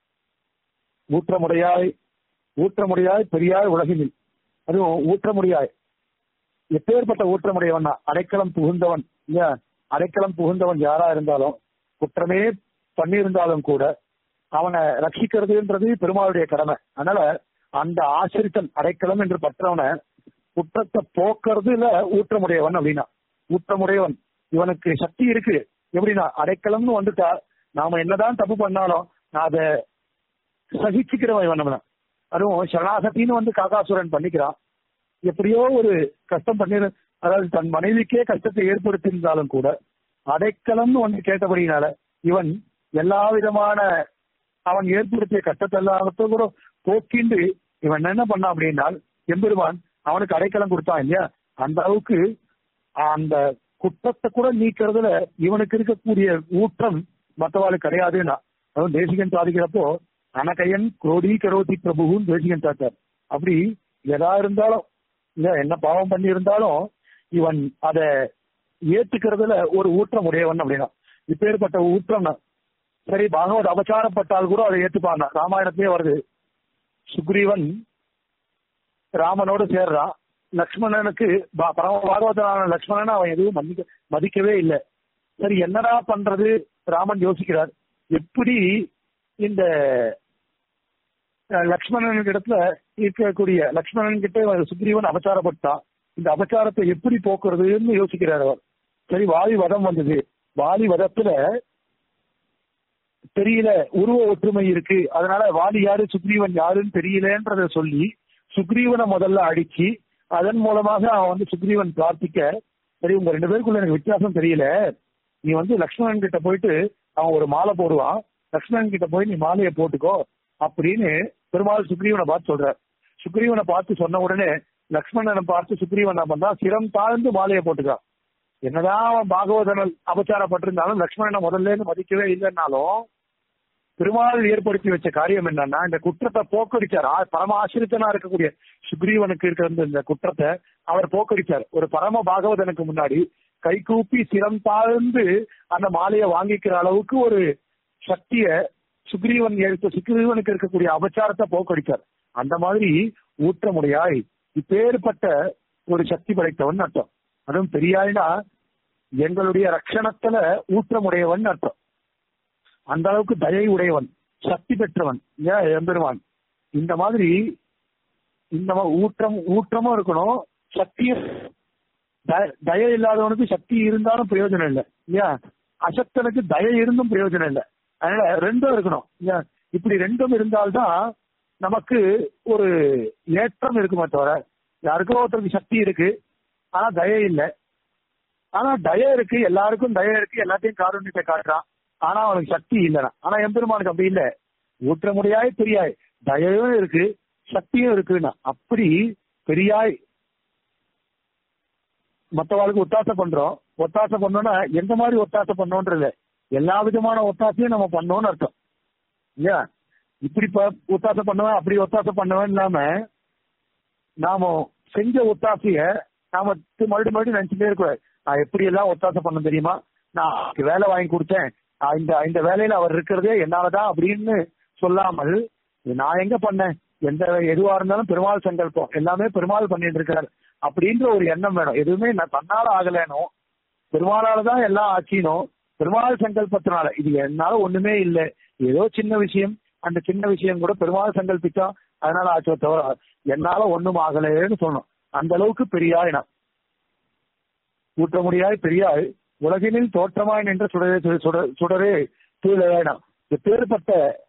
ஊற்றமுடையாய் ஊற்றமுடையாய் பெரியாய் உலகினில் அதுவும் ஊற்றமுடியாய் எப்பேற்பட்ட ஊற்றமுடையவன் அடைக்கலம் புகுந்தவன் இல்லையா அடைக்கலம் புகுந்தவன் யாரா இருந்தாலும் குற்றமே பண்ணியிருந்தாலும் கூட அவனை ரட்சிக்கிறதுன்றது பெருமாளுடைய கடமை அதனால அந்த ஆசிரித்தன் அடைக்கலம் என்று பற்றவனை குற்றத்தை போக்குறதுல ஊற்றமுடையவன் அப்படின்னா ஊற்றமுடையவன் இவனுக்கு சக்தி இருக்கு எப்படின்னா அடைக்கலம்னு வந்துட்டா நாம என்னதான் தப்பு பண்ணாலும் நான் அதை சகிச்சுக்கிறவன் இவன் நம்மள அதுவும் சரணாகத்தின்னு வந்து காகாசுரன் பண்ணிக்கிறான் எப்படியோ ஒரு கஷ்டம் பண்ணி அதாவது தன் மனைவிக்கே கஷ்டத்தை ஏற்படுத்தியிருந்தாலும் கூட அடைக்கலம்னு ஒன்று கேட்டபடினால இவன் எல்லா விதமான அவன் ஏற்படுத்திய கஷ்டத்தை எல்லாத்தையும் கூட போக்கிண்டு இவன் என்ன பண்ணான் அப்படின்னால் எம்பெருமான் அவனுக்கு அடைக்கலம் கொடுத்தான் இல்லையா அந்த அளவுக்கு அந்த குற்றத்தை கூட நீக்கிறதுல இவனுக்கு இருக்கக்கூடிய ஊற்றம் மற்றவாளுக்கு கிடையாதுன்னா அதுவும் தேசிகன் சாதிக்கிறப்போ அனகையன் குரோடி கரோதி பிரபுன்னு தேசிகன் சாத்தார் அப்படி எதா இருந்தாலும் இல்ல என்ன பாவம் பண்ணி இருந்தாலும் இவன் அத ஏத்துக்கிறதுல ஒரு ஊற்றம் உடையவன் அப்படின்னா இப்பேற்பட்ட ஊற்றம் சரி பாகவத் அபச்சாரப்பட்டால் கூட அதை ஏத்துப்பான் ராமாயணத்திலே வருது சுக்ரீவன் ராமனோடு சேர்றான் லக்ஷ்மணனுக்கு பா- பரம பாகவதனான லக்ஷ்மணன் அவன் எதுவும் மதிக்க மதிக்கவே இல்லை சரி என்னடா பண்றது ராமன் யோசிக்கிறார் எப்படி இந்த அஹ், லக்ஷ்மணன் இடத்துல இருக்கக்கூடிய லக்ஷ்மணன் கிட்ட இவன் சுக்ரீவன் அபச்சாரப்பட்டான் இந்த அபச்சாரத்தை எப்படி போக்குறதுன்னு யோசிக்கிறார் அவர் சரி வாலி வதம் வந்தது வாலி வதத்துல தெரியல உருவ ஒற்றுமை இருக்கு அதனால வாலி யாரு சுக்ரீவன் யாருன்னு தெரியலன்றத சொல்லி சுக்ரீவனை முதல்ல அடிச்சு அதன் மூலமாக அவன் வந்து சுக்ரீவன் பிரார்த்திக்க சரி உங்க ரெண்டு பேருக்குள்ள எனக்கு வித்தியாசம் தெரியல நீ வந்து லக்ஷ்மணன் கிட்ட போயிட்டு அவன் ஒரு மாலை போடுவான் லக்ஷ்மணன் கிட்ட போய் நீ மாலையை போட்டுக்கோ அப்படின்னு பெருமாள் சுக்ரீவனை பார்த்து சொல்றார் சுக்ரீவனை பார்த்து சொன்ன உடனே லக்ஷ்மணனை பார்த்து சுக்ரீவன் என்ன பண்றான் சிரம் தாழ்ந்து மாலையை போட்டுக்கான் என்னதான் அவன் பாகவதனல் அபச்சாரப்பட்டிருந்தாலும் லக்ஷ்மணனை முதல்ல இருந்து மதிக்கவே இல்லைன்னாலும் பெருமாள் ஏற்படுத்தி வச்ச காரியம் என்னன்னா இந்த குற்றத்தை போக்கடிச்சார் ஆ- பரம ஆசிரித்தனா இருக்கக்கூடிய சுக்ரீவனுக்கு இருக்கிற இந்த- இந்த குற்றத்தை அவர் போக்கடிச்சார் ஒரு பரம பாகவதனுக்கு முன்னாடி கை கூப்பி சிரம் தாழ்ந்து அந்த மாலையை வாங்கிக்கிற அளவுக்கு ஒரு சக்திய சுக்ரீவன் எடுத்த சுக்ரீவனுக்கு இருக்கக்கூடிய அபச்சாரத்தை போக்கடிச்சார் அந்த மாதிரி ஊற்றமுடையாய் இப்பேற்பட்ட ஒரு சக்தி படைத்தவன் அர்த்தம் அதுவும் பெரியாய்னா எங்களுடைய ரட்சணத்துல ஊற்றமுடையவன் அர்த்தம் அந்த அளவுக்கு தயை உடையவன் சக்தி பெற்றவன் ஏன் எம்பெருமான் இந்த மாதிரி இந்த மா- ஊற்றம் ஊற்றமும் இருக்கணும் சக்தியும் த- தயை இல்லாதவனுக்கு சக்தி இருந்தாலும் பிரயோஜனம் இல்லை இல்லையா அசக்தனுக்கு தயை இருந்தும் பிரயோஜனம் இல்லை அதனால ரெண்டும் இருக்கணும் இல்லையா இப்படி ரெண்டும் இருந்தால்தான் நமக்கு ஒரு ஏற்றம் இருக்குமே தவிர யாருக்கோ ஒருத்தருக்கு சக்தி இருக்கு ஆனா தயை இல்லை ஆனா தய இருக்கு எல்லாருக்கும் தய இருக்கு எல்லாத்தையும் காருண்யத்தை காட்டுறான் ஆனா அவனுக்கு சக்தி இல்லைனா ஆனா எம்பெருமானுக்கு அப்படி இல்ல ஊற்ற முடியாய் பெரியாய் தயவும் இருக்கு சக்தியும் இருக்குன்னா அப்படி பெரியாய் மத்தவாளுக்கு ஒத்தாசை பண்றோம் ஒத்தாசை பண்ணோம்னா எந்த மாதிரி ஒத்தாசை பண்ணோன்றது எல்லா விதமான ஒத்தாசையும் நம்ம பண்ணோம்னு அர்த்தம் இல்லையா இப்படி ப- ஒத்தாசை பண்ணுவேன் அப்படி ஒத்தாசை பண்ணுவேன் இல்லாம நாம செஞ்ச ஒத்தாசைய நாம தி- மறுபடியும் மறுபடியும் நினைச்சுட்டே இருக்கக்கூடாது நான் எப்படி எல்லாம் ஒத்தாசை பண்ண தெரியுமா நான் அவருக்கு வேலை வாங்கி கொடுத்தேன் ஆஹ் இந்த இந்த வேலையில அவர் இருக்கிறதே என்னாலதான் அப்படின்னு சொல்லாமல் இது நான் எங்க பண்ணேன் எந்த எதுவா இருந்தாலும் பெருமாள் சங்கல்பம் எல்லாமே பெருமாள் பண்ணிட்டு இருக்காரு அப்படின்ற ஒரு எண்ணம் வேணும் எதுவுமே நான் தன்னால ஆகலேனோ பெருமாளால தான் எல்லாம் ஆச்சினோ பெருமாள் சங்கல்பத்தினால இது என்னால ஒண்ணுமே இல்ல ஏதோ சின்ன விஷயம் அந்த சின்ன விஷயம் கூட பெருமாள் சங்கல்பிச்சா அதனால ஆச்சோ தவிர என்னால ஒண்ணும் ஆகலைன்னு சொல்லணும் அந்த அளவுக்கு பெரியாய் நான் ஊற்ற முடியாய் பெரியாய் உலகினில் தோற்றமாய் நின்ற சுடரே சுடர் சுடரே தூயலாயினா எப்பேற்பட்ட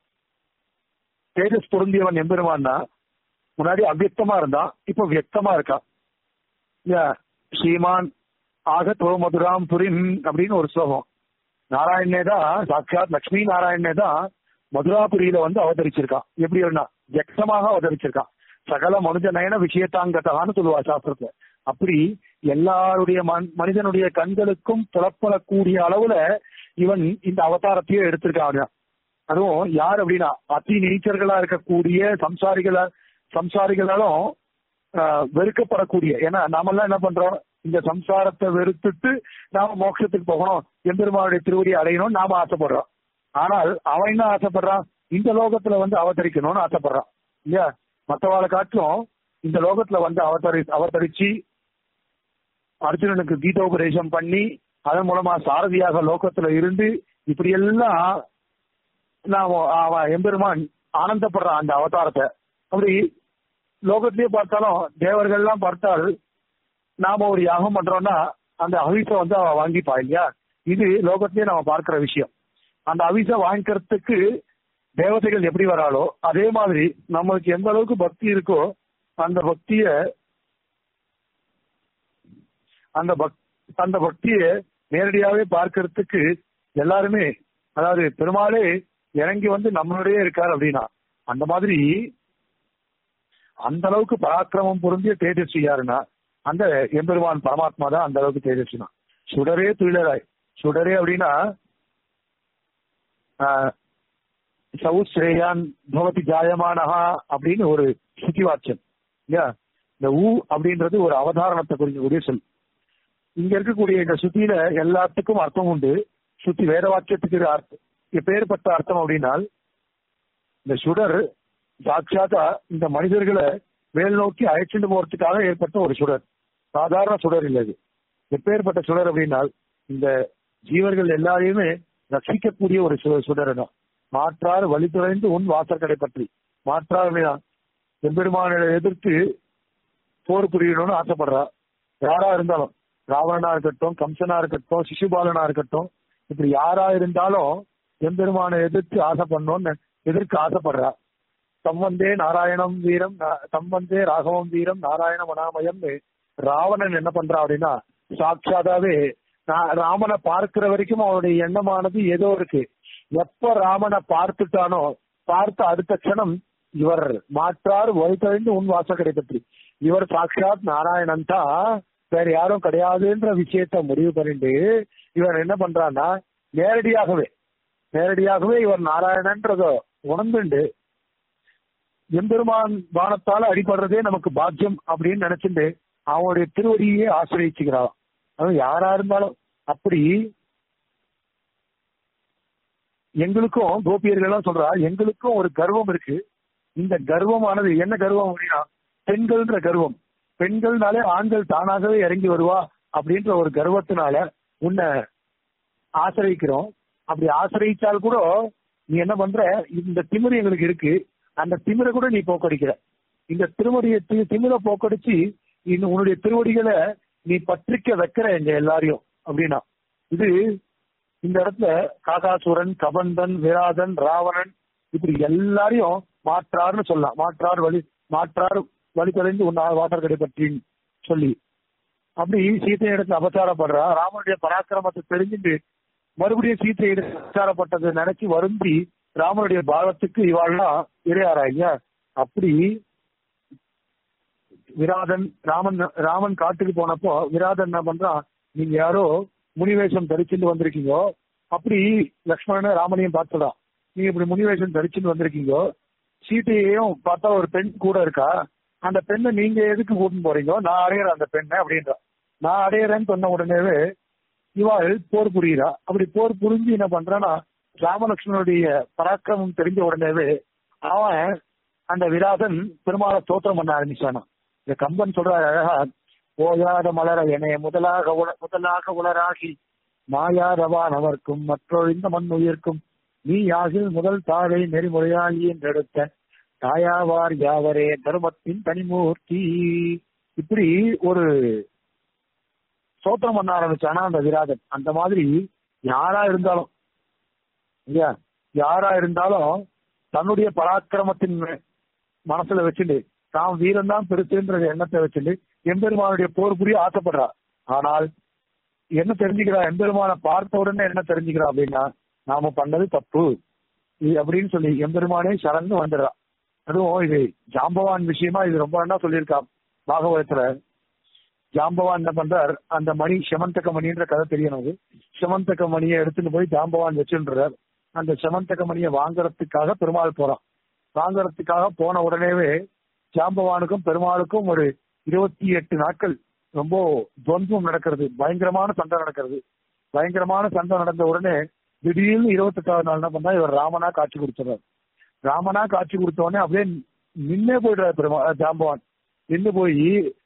தேஜஸ் பொருந்தியவன் எம்பெருமான் தான் முன்னாடி அவ்வியக்தமா இருந்தான் இப்போ வியக்தமா இருக்கான் இல்லையா? ஸ்ரீமான் ஆக தோ மதுராம் புரின் அப்படின்னு ஒரு ஸ்லோகம் நாராயணனே தான் சாட்சாத் லட்சுமி நாராயணனே தான் மதுராபுரியில வந்து அவதரிச்சிருக்கான் எப்படி இருந்தா வியக்தமாக அவதரிச்சிருக்கான் சகல மனுஜ நயன விஷயத்தாங்கத்தான்னு சொல்லுவா சாஸ்திரத்துல அப்படி எல்லாருடைய மன்- மனிதனுடைய கண்களுக்கும் புலப்படக்கூடிய அளவுல இவன் இந்த அவதாரத்தையே எடுத்திருக்கான் அதுவும் யார் அப்படின்னா அதி நீச்சர்களா இருக்கக்கூடிய சம்சாரிகளா சம்சாரிகளாலும் ஆஹ், வெறுக்கப்படக்கூடிய ஏன்னா நாமெல்லாம் என்ன பண்றோம் இந்த சம்சாரத்தை வெறுத்துட்டு நாம மோட்சத்துக்கு போகணும் எம்பெருமானுடைய திருவடியை அடையணும்னு நாம ஆசைப்படுறோம் ஆனால் அவன் என்ன ஆசைப்படுறான் இந்த லோகத்துல வந்து அவதரிக்கணும்னு ஆசைப்படுறான் இல்லையா மற்றவாளை காட்டிலும் இந்த லோகத்துல வந்து அவதரி அவதரிச்சு அர்ஜுனனுக்கு கீதோபதேசம் பண்ணி அதன் மூலமா சாரதியாக லோகத்துல இருந்து இப்படி எல்லாம் நாம அவன் எம்பெருமான் ஆனந்தப்படுறான் அந்த அவதாரத்தை அப்படி லோகத்திலேயே பார்த்தாலும் தேவர்கள்லாம் பார்த்தால் நாம ஒரு யாகம் பண்றோம்னா அந்த அவிசை வந்து அவன் வாங்கிப்பா இல்லையா இது லோகத்திலேயே நம்ம பார்க்கிற விஷயம் அந்த அவிசை வாங்கிக்கிறதுக்கு தேவதைகள் எப்படி வராளோ அதே மாதிரி நம்மளுக்கு எந்த அளவுக்கு பக்தி இருக்கோ அந்த பக்திய அந்த பக் அந்த பக்தியை நேரடியாவே பார்க்கறதுக்கு எல்லாருமே அதாவது பெருமாளே இறங்கி வந்து நம்மளுடைய இருக்கார் அப்படின்னா அந்த மாதிரி அந்த அளவுக்கு பராக்கிரமம் பொருந்திய தேஜஸ்வி யாருன்னா அந்த எம்பெருமான் பரமாத்மா தான் அந்த அளவுக்கு தேஜஸ்வினா சுடரே துயிலராய் சுடரே அப்படின்னா ஆஹ், சௌஸ்ரேயான் பவதி ஜாயமானஹா அப்படின்னு ஒரு சுத்தி வாக்கியம் இல்லையா இந்த ஊ அப்படின்றது ஒரு அவதாரணத்தை குறிக்கக்கூடிய சொல் இங்க இருக்கக்கூடிய இந்த சுத்தியில எல்லாத்துக்கும் அர்த்தம் உண்டு சுத்தி வேத வாக்கியத்துக்கு இது அர்த்தம் எப்பேற்பட்ட அர்த்தம் அப்படின்னால் இந்த சுடர் சாட்சாத்தா இந்த மனிதர்களை மேல் நோக்கி அழைச்சிட்டு போறதுக்காக ஏற்பட்ட ஒரு சுடர் சாதாரண சுடர் இல்லை இது எப்பேற்பட்ட சுடர் அப்படின்னால் இந்த ஜீவர்கள் எல்லாரையுமே ரட்சிக்கக்கூடிய ஒரு சு- சுடர் தான் மாற்றார் வழி துறைந்து உன் வாசற்கடை பற்றி மாற்றார் அப்படின்னா எம்பெருமானை எதிர்த்து போர் புரியணும்னு ஆசைப்படுறா யாரா இருந்தாலும் ராவணனா இருக்கட்டும் கம்சனா இருக்கட்டும் சிசுபாலனா இருக்கட்டும் இப்படி யாரா இருந்தாலும் எம்பெருமானை எதிர்த்து ஆசைப்படணும்னு எதிர்க்க ஆசைப்படுறா தம்வந்தே நாராயணம் வீரம் நா- தம்வந்தே ராகவம் வீரம் நாராயண மனாமயம் ராவணன் என்ன பண்றான் அப்படின்னா சாட்சாதாவே நான் ராமனை பார்க்கிற வரைக்கும் அவனுடைய எண்ணமானது ஏதோ இருக்கு எப்ப ராமனை பார்த்துட்டானோ பார்த்த அடுத்த க்ஷணம் இவர் மாற்றார் வைத்தறிந்து உன் வாசக்கடை பற்றி இவர் சாட்சாத் நாராயணன் தான் வேற யாரும் கிடையாதுன்ற விஷயத்த முடிவு பண்ணிட்டு இவர் என்ன பண்றான்னா நேரடியாகவே நேரடியாகவே இவர் நாராயணன்றத உணர்ந்துண்டு எம்பெருமான் பானத்தால அடிபடுறதே நமக்கு பாக்கியம் அப்படின்னு நினைச்சுட்டு அவனுடைய திருவடியே ஆசிரியச்சுக்கிறான் அது யாரா இருந்தாலும் அப்படி எங்களுக்கும் கோபியர்கள் சொல்றா எங்களுக்கும் ஒரு கர்வம் இருக்கு இந்த கர்வமானது என்ன கர்வம் அப்படின்னா பெண்கள்ன்ற கர்வம் பெண்கள்னாலே ஆண்கள் தானாகவே இறங்கி வருவா அப்படின்ற ஒரு கர்வத்தினால உன்னை ஆசிரியிக்கிறோம் அப்படி ஆசிரியிச்சால் கூட நீ என்ன பண்ற இந்த திமிரு எங்களுக்கு இருக்கு அந்த திமிரை கூட நீ போக்கடிக்கிற இந்த திருவடியை தி- திமிரை போக்கடிச்சு இந்த உன்னுடைய திருவடிகளை நீ பற்றிக்க வைக்கிற எங்க எல்லாரையும் அப்படின்னா இது இந்த இடத்துல காகாசுரன் கபந்தன் விராதன் ராவணன் இப்படி எல்லாரையும் மாற்றார்னு சொல்லலாம் மாற்றார் வழி மாற்றார் வழி தொலைந்து உன் வாட்டர் கடை பற்றி சொல்லி அப்படி சீத்தை இடத்துல அபச்சாரப்படுறா ராமனுடைய பராக்கிரமத்தை தெரிஞ்சுட்டு மறுபடியும் சீத்தை விசாரப்பட்டதை நினைச்சு வருந்தி ராமனுடைய பாவத்துக்கு இவாள்லாம் இரையாரா இல்லையா அப்படி விராதன் ராமன் ராமன் காட்டுக்கு போனப்போ விராதன் என்ன பண்றான் நீங்க யாரோ முனிவேஷம் தரிச்சுட்டு வந்திருக்கீங்க அப்படி லக்ஷ்மணன் ராமனையும் பார்த்துடான் நீங்க இப்படி முனிவேஷம் தரிச்சுட்டு வந்திருக்கீங்க சீட்டையையும் பார்த்தா ஒரு பெண் கூட இருக்கா அந்த பெண்ணை நீங்க எதுக்கு கூட்டின்னு போறீங்க நான் அடையிறேன் அந்த பெண்ணை அப்படின்றா நான் அடையிறேன்னு சொன்ன உடனேவே இவாள் போர் புரியுறா அப்படி போர் புரிஞ்சு என்ன பண்றான்னா ராமலட்சுமணனுடைய பராக்கிரமம் தெரிஞ்ச உடனேவே அவன் அந்த விராதன் பெருமாளை தோத்திரம் பண்ண ஆரம்பிச்சானா இந்த கம்பன் சொல்ற அழகா ஓயாத மலர எனைய முதலாக உல- முதலாக உலராகி மாயாரவானவர்க்கும் மற்றொழிந்த மண் உயிர்க்கும் நீ யாகில் முதல் தாழை நெறிமுறையாகி என்றெடுத்த தாயாவார் யாவரே தர்மத்தின் தனிமூர்த்தி இப்படி ஒரு சோத்திரம் பண்ண ஆரம்பிச்சானா அந்த விராதன் அந்த மாதிரி யாரா இருந்தாலும் இல்லையா யாரா இருந்தாலும் தன்னுடைய பராக்கிரமத்தின் மனசுல வச்சுட்டு தான் வீரன் தான் பெருசுன்ற எண்ணத்தை வச்சுட்டு எம்பெருமானுடைய போர் புரிய ஆசைப்படுறா ஆனால் என்ன தெரிஞ்சுக்கிறா எம்பெருமானை பார்த்த உடனே என்ன தெரிஞ்சுக்கிறா அப்படின்னா நாம பண்ணது தப்பு இது அப்படின்னு சொல்லி எம்பெருமானே சரண்டு வந்துடுறா அதுவும் இது ஜாம்பவான் விஷயமா இது ரொம்ப என்ன சொல்லியிருக்கா பாகவதத்துல ஜாம்பவான் என்ன பண்றார் அந்த மணி செமந்தக மணின்ற கதை தெரியணும் அது செமந்தக மணியை எடுத்துட்டு போய் ஜாம்பவான் வச்சுன்றார் அந்த செமந்தக மணியை வாங்குறதுக்காக பெருமாள் போறான் வாங்குறதுக்காக போன உடனேவே ஜாம்பவானுக்கும் பெருமாளுக்கும் ஒரு இருபத்தி எட்டு நாட்கள் ரொம்ப துவந்தம் நடக்கிறது பயங்கரமான சண்டை நடக்கிறது பயங்கரமான சண்டை நடந்த உடனே திடீர்னு இருபத்தெட்டாவது நாள் என்ன பண்ணா இவர் ராமனா காட்சி கொடுத்துறாரு ராமனா காட்சி கொடுத்த உடனே அப்படியே நின்னே போயிடுறாரு பெருமா ஜாம்பவான் நின்னு போய்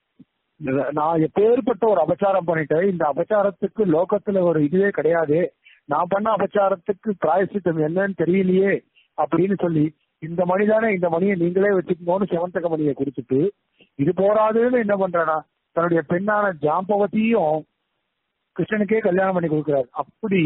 நான் எப்பேற்பட்ட ஒரு அபச்சாரம் பண்ணிட்டேன் இந்த அபச்சாரத்துக்கு லோகத்துல ஒரு இதுவே கிடையாது நான் பண்ண அபச்சாரத்துக்கு பிராயசித்தம் என்னன்னு தெரியலையே அப்படின்னு சொல்லி இந்த மணி தானே இந்த மணியை நீங்களே வச்சுக்கணும்னு செவந்தக மணியை கொடுத்துட்டு இது போராதுன்னு என்ன பண்றானா தன்னுடைய பெண்ணான ஜாம்பவதியும் கிருஷ்ணனுக்கே கல்யாணம் பண்ணி கொடுக்கிறார் அப்படி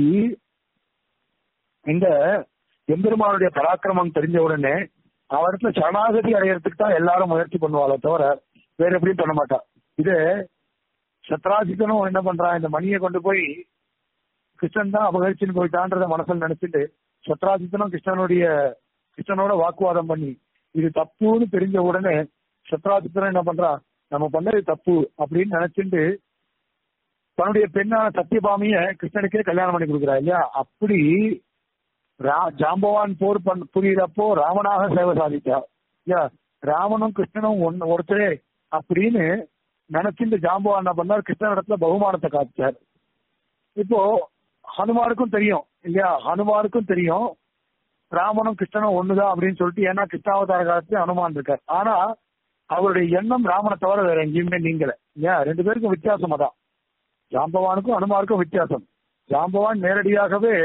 இந்த எம்பெருமானுடைய பராக்கிரமம் தெரிஞ்ச உடனே அவரிடத்துல சரணாகதி அடையறதுக்கு தான் எல்லாரும் முயற்சி பண்ணுவாளே தவிர வேற எப்படியும் பண்ண மாட்டா இது சத்ராஜித்தனும் என்ன பண்றான் இந்த மணியை கொண்டு போய் கிருஷ்ணன் தான் அபகரிச்சுன்னு போயிட்டான்றத மனசுல நினைச்சிட்டு சத்ராஜித்தனும் கிருஷ்ணனுடைய கிருஷ்ணனோட வாக்குவாதம் பண்ணி இது தப்புன்னு தெரிஞ்ச உடனே சத்ராஜித்தனும் என்ன பண்றான் நம்ம பண்ணது தப்பு அப்படின்னு நினைச்சிட்டு தன்னுடைய பெண்ணான சத்யபாமிய கிருஷ்ணனுக்கே கல்யாணம் பண்ணி கொடுக்குறா இல்லையா அப்படி ரா- ஜாம்பவான் போர் பண் புரியுறப்போ ராமனாக சேவை சாதிச்சா இல்லையா ராமனும் கிருஷ்ணனும் ஒன்னு ஒருத்தரே அப்படின்னு நினைச்சிட்டு ஜாம்பவான் என்ன பண்ணார் கிருஷ்ணன் இடத்துல பகுமானத்தை காமிச்சார் இப்போ ஹனுமானுக்கும் தெரியும் இல்லையா ஹனுமானுக்கும் தெரியும் ராமனும் கிருஷ்ணனும் ஒண்ணுதான் அப்படின்னு சொல்லிட்டு ஏன்னா கிருஷ்ணாவதார காலத்துல ஹனுமான் இருக்கார் ஆனா அவருடைய எண்ணம் ராமனை தவிர வேற எங்கேயுமே நீங்கல இல்லையா ரெண்டு பேருக்கும் வித்தியாசம் அதான் ஜாம்பவானுக்கும் ஹனுமானுக்கும் வித்தியாசம் ஜாம்பவான் நேரடியாகவே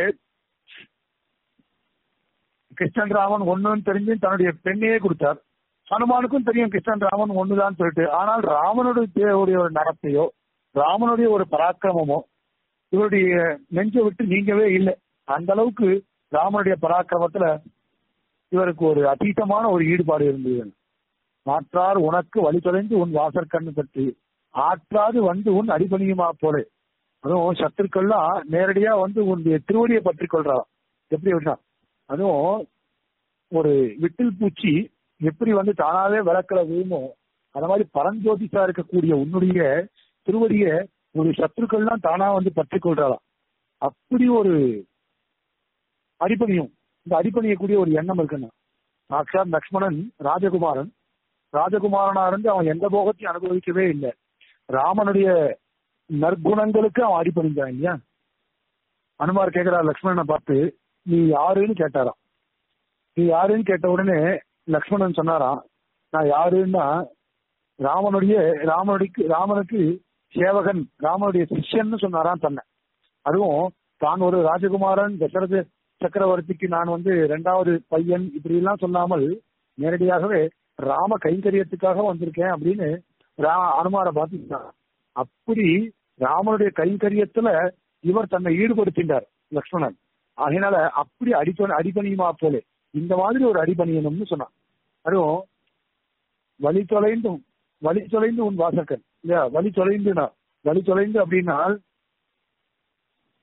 கிருஷ்ணன் ராமன் ஒண்ணுன்னு தெரிஞ்சு தன்னுடைய பெண்ணையே கொடுத்தார் ஹனுமானுக்கும் தெரியும் கிருஷ்ணன் ராமன் ஒண்ணுதான் சொல்லிட்டு ஆனால் ராமனுடைய ஒரு நடத்தையோ ராமனுடைய ஒரு பராக்கிரமமோ இவருடைய நெஞ்சை விட்டு நீங்கவே இல்லை அந்த அளவுக்கு ராமனுடைய பராக்கிரமத்துல இவருக்கு ஒரு அதீதமான ஒரு ஈடுபாடு இருந்தது மாற்றார் உனக்கு வழி தொலைந்து உன் வாசற்கண்ணு பற்றி ஆற்றாது வந்து உன் அடிபணியுமா போலே அதுவும் சத்துருக்கள்லாம் நேரடியா வந்து உன்னுடைய திருவடியை பற்றி கொள்றான் எப்படி அப்படின்னா அதுவும் ஒரு விட்டில் பூச்சி எப்படி வந்து தானாவே விளக்கல விழுமோ அந்த மாதிரி பரஞ்சோதிசா இருக்கக்கூடிய உன்னுடைய திருவடிய ஒரு சத்துருக்கள்லாம் தானா வந்து பற்றி கொள்றாளாம் அப்படி ஒரு அடிப்பணியும் இந்த அடிப்பணியக்கூடிய ஒரு எண்ணம் இருக்குன்னா சாட்சாத் லக்ஷ்மணன் ராஜகுமாரன் ராஜகுமாரனா இருந்து அவன் எந்த போகத்தையும் அனுபவிக்கவே இல்லை ராமனுடைய நற்குணங்களுக்கு அவன் அடிப்பணிஞ்சான் இல்லையா அனுமார் கேட்கிறார் லக்ஷ்மணனை பார்த்து நீ யாருன்னு கேட்டாராம் நீ யாருன்னு கேட்ட உடனே லக்ஷ்மணன் சொன்னாராம் நான் யாருன்னா ராமனுடைய ராமனுடைய ராமனுக்கு சேவகன் ராமனுடைய சிஷ்யன்னு சொன்னாராம் தன்னை அதுவும் தான் ஒரு ராஜகுமாரன் தசரத சக்கரவர்த்திக்கு நான் வந்து இரண்டாவது பையன் இப்படி எல்லாம் சொல்லாமல் நேரடியாகவே ராம கைங்கரியத்துக்காக வந்திருக்கேன் அப்படின்னு ரா- அனுமாரை பார்த்துட்டான் அப்படி ராமனுடைய கைங்கரியத்துல இவர் தன்னை ஈடுபடுத்தின்றார் லக்ஷ்மணன் அதனால அப்படி அடிப்பணி அடிபணியுமா போலே இந்த மாதிரி ஒரு அடிபணியணும்னு சொன்னான் அதுவும் வழி தொலைந்தும் வழி தொலைந்து உன் வாசக்கன் இல்லையா வழி தொலைந்துனா வழி தொலைந்து அப்படின்னா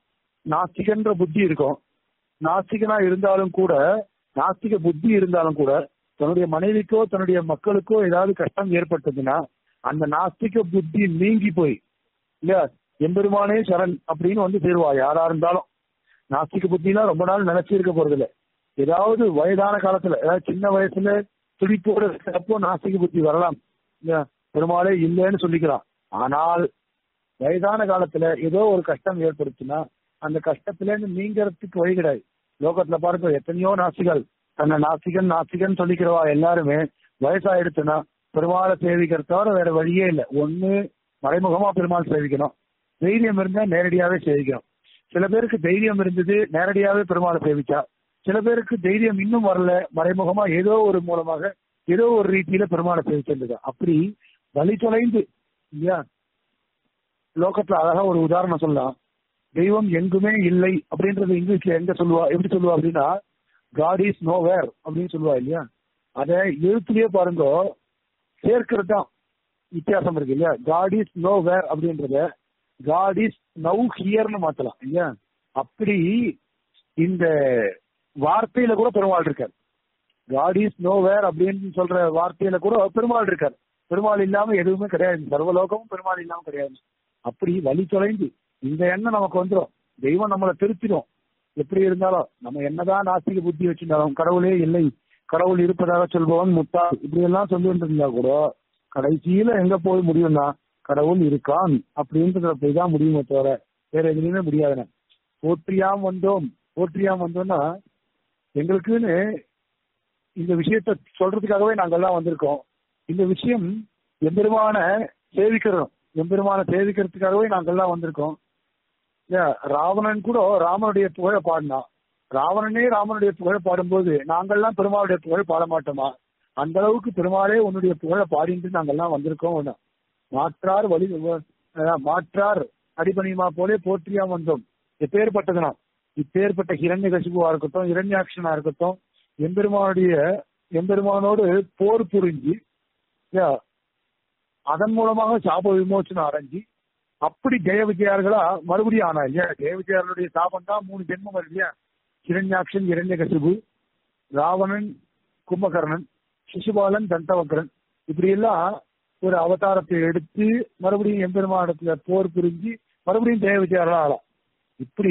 நாஸ்திகன்ற புத்தி இருக்கும் நாஸ்திகனா இருந்தாலும் கூட நாஸ்திக புத்தி இருந்தாலும் கூட தன்னுடைய மனைவிக்கோ தன்னுடைய மக்களுக்கோ ஏதாவது கஷ்டம் ஏற்பட்டதுன்னா அந்த நாஸ்திக புத்தி நீங்கி போய் இல்ல எம்பெருமானே சரண் அப்படின்னு வந்து சேருவா யாரா இருந்தாலும் நாஸ்திக புத்திலாம் ரொம்ப நாள் நினைச்சு இருக்க போறது இல்ல ஏதாவது வயதான காலத்துல ஏதாவது சின்ன வயசுல துடிப்போட இருக்கிறப்போ நாஸ்திக புத்தி வரலாம் இல்ல பெருமாளே இல்லைன்னு சொல்லிக்கலாம் ஆனால் வயதான காலத்துல ஏதோ ஒரு கஷ்டம் ஏற்படுச்சுன்னா அந்த கஷ்டத்துல இருந்து நீங்கிறதுக்கு வழி கிடையாது லோகத்துல பாருங்க எத்தனையோ நாஸ்திகள் தன்னை நாஸ்திகன் நாஸ்திகன் சொல்லிக்கிறவா எல்லாருமே வயசாயிடுச்சுன்னா பெருமாளை சேவிக்கிறத தவிர வேற வழியே இல்லை ஒண்ணு மறைமுகமா பெருமாள் சேவிக்கணும் தைரியம் இருந்தா நேரடியாவே சேவிக்கணும் சில பேருக்கு தைரியம் இருந்தது நேரடியாவே பெருமாளை சேவிச்சா சில பேருக்கு தைரியம் இன்னும் வரல மறைமுகமா ஏதோ ஒரு மூலமாக ஏதோ ஒரு ரீதியில பெருமாளை சேவிச்சிருந்தது அப்படி வழி தொலைந்து இல்லையா லோகத்துல அழகா ஒரு உதாரணம் சொல்லலாம் தெய்வம் எங்குமே இல்லை அப்படின்றது இங்கிலீஷ்ல எங்க சொல்லுவா எப்படி சொல்லுவா அப்படின்னா காட் இஸ் நோ வேர் அப்படின்னு சொல்லுவா இல்லையா அத எழுத்துலயே பாருங்க சேர்க்கிறது தான் வித்தியாசம் இருக்கு இல்லையா காட் இஸ் நோ வேர் அப்படின்றத காட் இஸ் நவ் ஹியர்னு மாத்தலாம் இல்லையா அப்படி இந்த வார்த்தையில கூட பெருமாள் இருக்கார் காட் இஸ் நோ வேர் அப்படின்னு சொல்ற வார்த்தையில கூட பெருமாள் இருக்கார் பெருமாள் இல்லாம எதுவுமே கிடையாது சர்வலோகமும் பெருமாள் இல்லாம கிடையாது அப்படி வழி தொலைந்து இந்த எண்ணம் நமக்கு வந்துடும் தெய்வம் நம்மளை திருத்திடும் எப்படி இருந்தாலும் நம்ம என்னதான் நாஸ்திக புத்தி வச்சிருந்தாலும் கடவுளே இல்லை கடவுள் இருப்பதாக சொல்பவன் முட்டா இப்படி எல்லாம் சொல்லிட்டு இருந்தா கூட கடைசியில எங்க போய் முடியும்னா கடவுள் இருக்கான் அப்படின்றத போய் தான் முடியுமே தவிர வேற எதுலையுமே முடியாதுன்னு போற்றியாம் வந்தோம் போற்றியாம் வந்தோம்னா எங்களுக்குன்னு இந்த விஷயத்த சொல்றதுக்காகவே நாங்கெல்லாம் வந்திருக்கோம் இந்த விஷயம் எம்பெருமான சேவிக்கிறோம் எம்பெருமான சேவிக்கிறதுக்காகவே நாங்கெல்லாம் வந்திருக்கோம் ராவணன் கூட ராமனுடைய புகழ பாடினான் ராவணனே ராமனுடைய புகழ பாடும்போது நாங்கெல்லாம் பெருமாளுடைய புகழ பாட மாட்டோமா அந்த அளவுக்கு பெருமாளே உன்னுடைய புகழ பாடிட்டு நாங்கெல்லாம் வந்திருக்கோம் மாற்றார் வழி மாற்றார் அடிபணியுமா போலே போற்றியா வந்தோம் எப்பேற்பட்டதுனா இப்பேற்பட்ட ஹிரண்ய கசிபுவா இருக்கட்டும் இரண்யாட்சனா இருக்கட்டும் எம்பெருமானுடைய எம்பெருமானோடு போர் புரிஞ்சு அதன் மூலமாக சாப விமோச்சனம் அடைஞ்சு அப்படி ஜெய விஜயார்களா மறுபடியும் ஆனா இல்லையா ஜெய விஜயார்களுடைய சாபம் தான் மூணு ஜென்மம் இல்லையா கிரண்யாட்சன் இரண்ய கசிபு ராவணன் கும்பகர்ணன் சிசுபாலன் தண்டவக்கரன் இப்படி எல்லாம் ஒரு அவதாரத்தை எடுத்து மறுபடியும் எம்பெருமானத்துல போர் புரிஞ்சு மறுபடியும் ஜெய விஜயார்களா ஆகலாம் இப்படி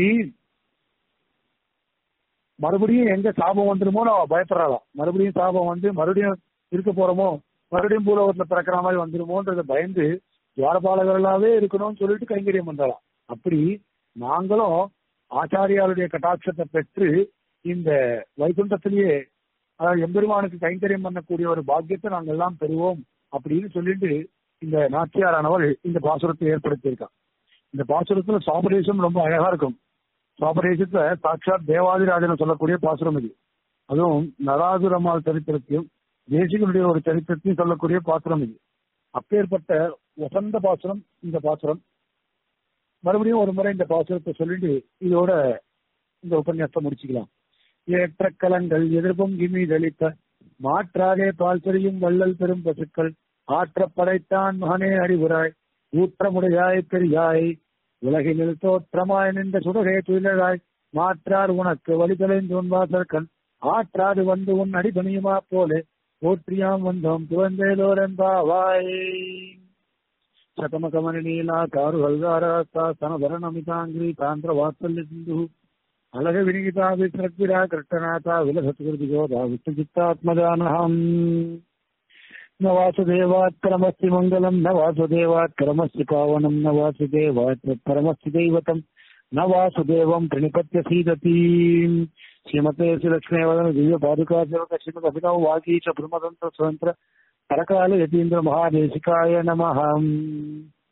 மறுபடியும் எங்க சாபம் வந்துருமோ அவ பயப்படுறாளாம் மறுபடியும் சாபம் வந்து மறுபடியும் இருக்க போறோமோ மறுபடியும் பூலோகத்துல பிறக்கிற மாதிரி வந்துருமோன்றத பயந்து துவாரபாலகர்களாவே இருக்கணும்னு சொல்லிட்டு கைங்கரியம் பண்றலாம் அப்படி நாங்களும் ஆச்சாரியாருடைய கட்டாட்சத்தை பெற்று இந்த வைகுண்டத்திலேயே எம்பெருமானுக்கு கைங்கரியம் பண்ணக்கூடிய ஒரு பாக்கியத்தை நாங்கள் எல்லாம் பெறுவோம் அப்படின்னு சொல்லிட்டு இந்த நாச்சியாரானவள் இந்த பாசுரத்தை ஏற்படுத்தியிருக்கான் இந்த பாசுரத்துல சாபரேஷம் ரொம்ப அழகா இருக்கும் சாபரேஷத்துல சாட்சாத் தேவாதிராஜன சொல்லக்கூடிய பாசுரம் இது அதுவும் நராதுரமால் சரித்திரத்தையும் தேசிகனுடைய ஒரு சரித்திரத்தையும் சொல்லக்கூடிய பாசுரம் இது அப்பேற்பட்ட வசந்த பாசுரம் இந்த பாசுரம் மறுபடியும் ஒரு முறை இந்த பாசுரத்தை சொல்லிட்டு இதோட இந்த உபன்யாசத்தை முடிச்சுக்கலாம் ஏற்ற கலங்கள் எதிர்ப்பும் இமீதளித்த மாற்றாகே பால் சொரியும் வள்ளல் பெரும் பசுக்கள் ஆற்ற படைத்தான் மகனே அறிவுராய் ஊற்றமுடையாய் பெரியாய் உலகினில் தோற்றமாய் நின்ற சுடகே துயிலாய் மாற்றார் உனக்கு வழிதலைந்து உன் வாசற்கண் ஆற்றாது வந்து உன் அடிபணியுமா போலே போற்றியாம் வந்தோம் துவந்தேலோரெம்பாவாய் శతమకమణీలా కారు హల్గారాస్తా స్తనభరణమితాంగ్రీ తాంత్ర వాత్సల్య సింధు అలగ వినిగితా విసృగ్విరా కృష్ణనాథ విలసత్కృతిగోదా విష్ణుచిత్తాత్మజానహం न वासुदेवात्करमस्ति मङ्गलम् न वासुदेवात्करमस्ति पावनम् न वासुदेवात्परमस्ति दैवतम् न वासुदेवम् प्रणिपत्य सीदति श्रीमते श्रीलक्ष्मीवदन दिव्य पादुका सेवक श्रीमद अभिनव वागी च ब्रह्मतन्त्र स्वतन्त्र परकाल यतीन्द्र महादेशिकाय नमः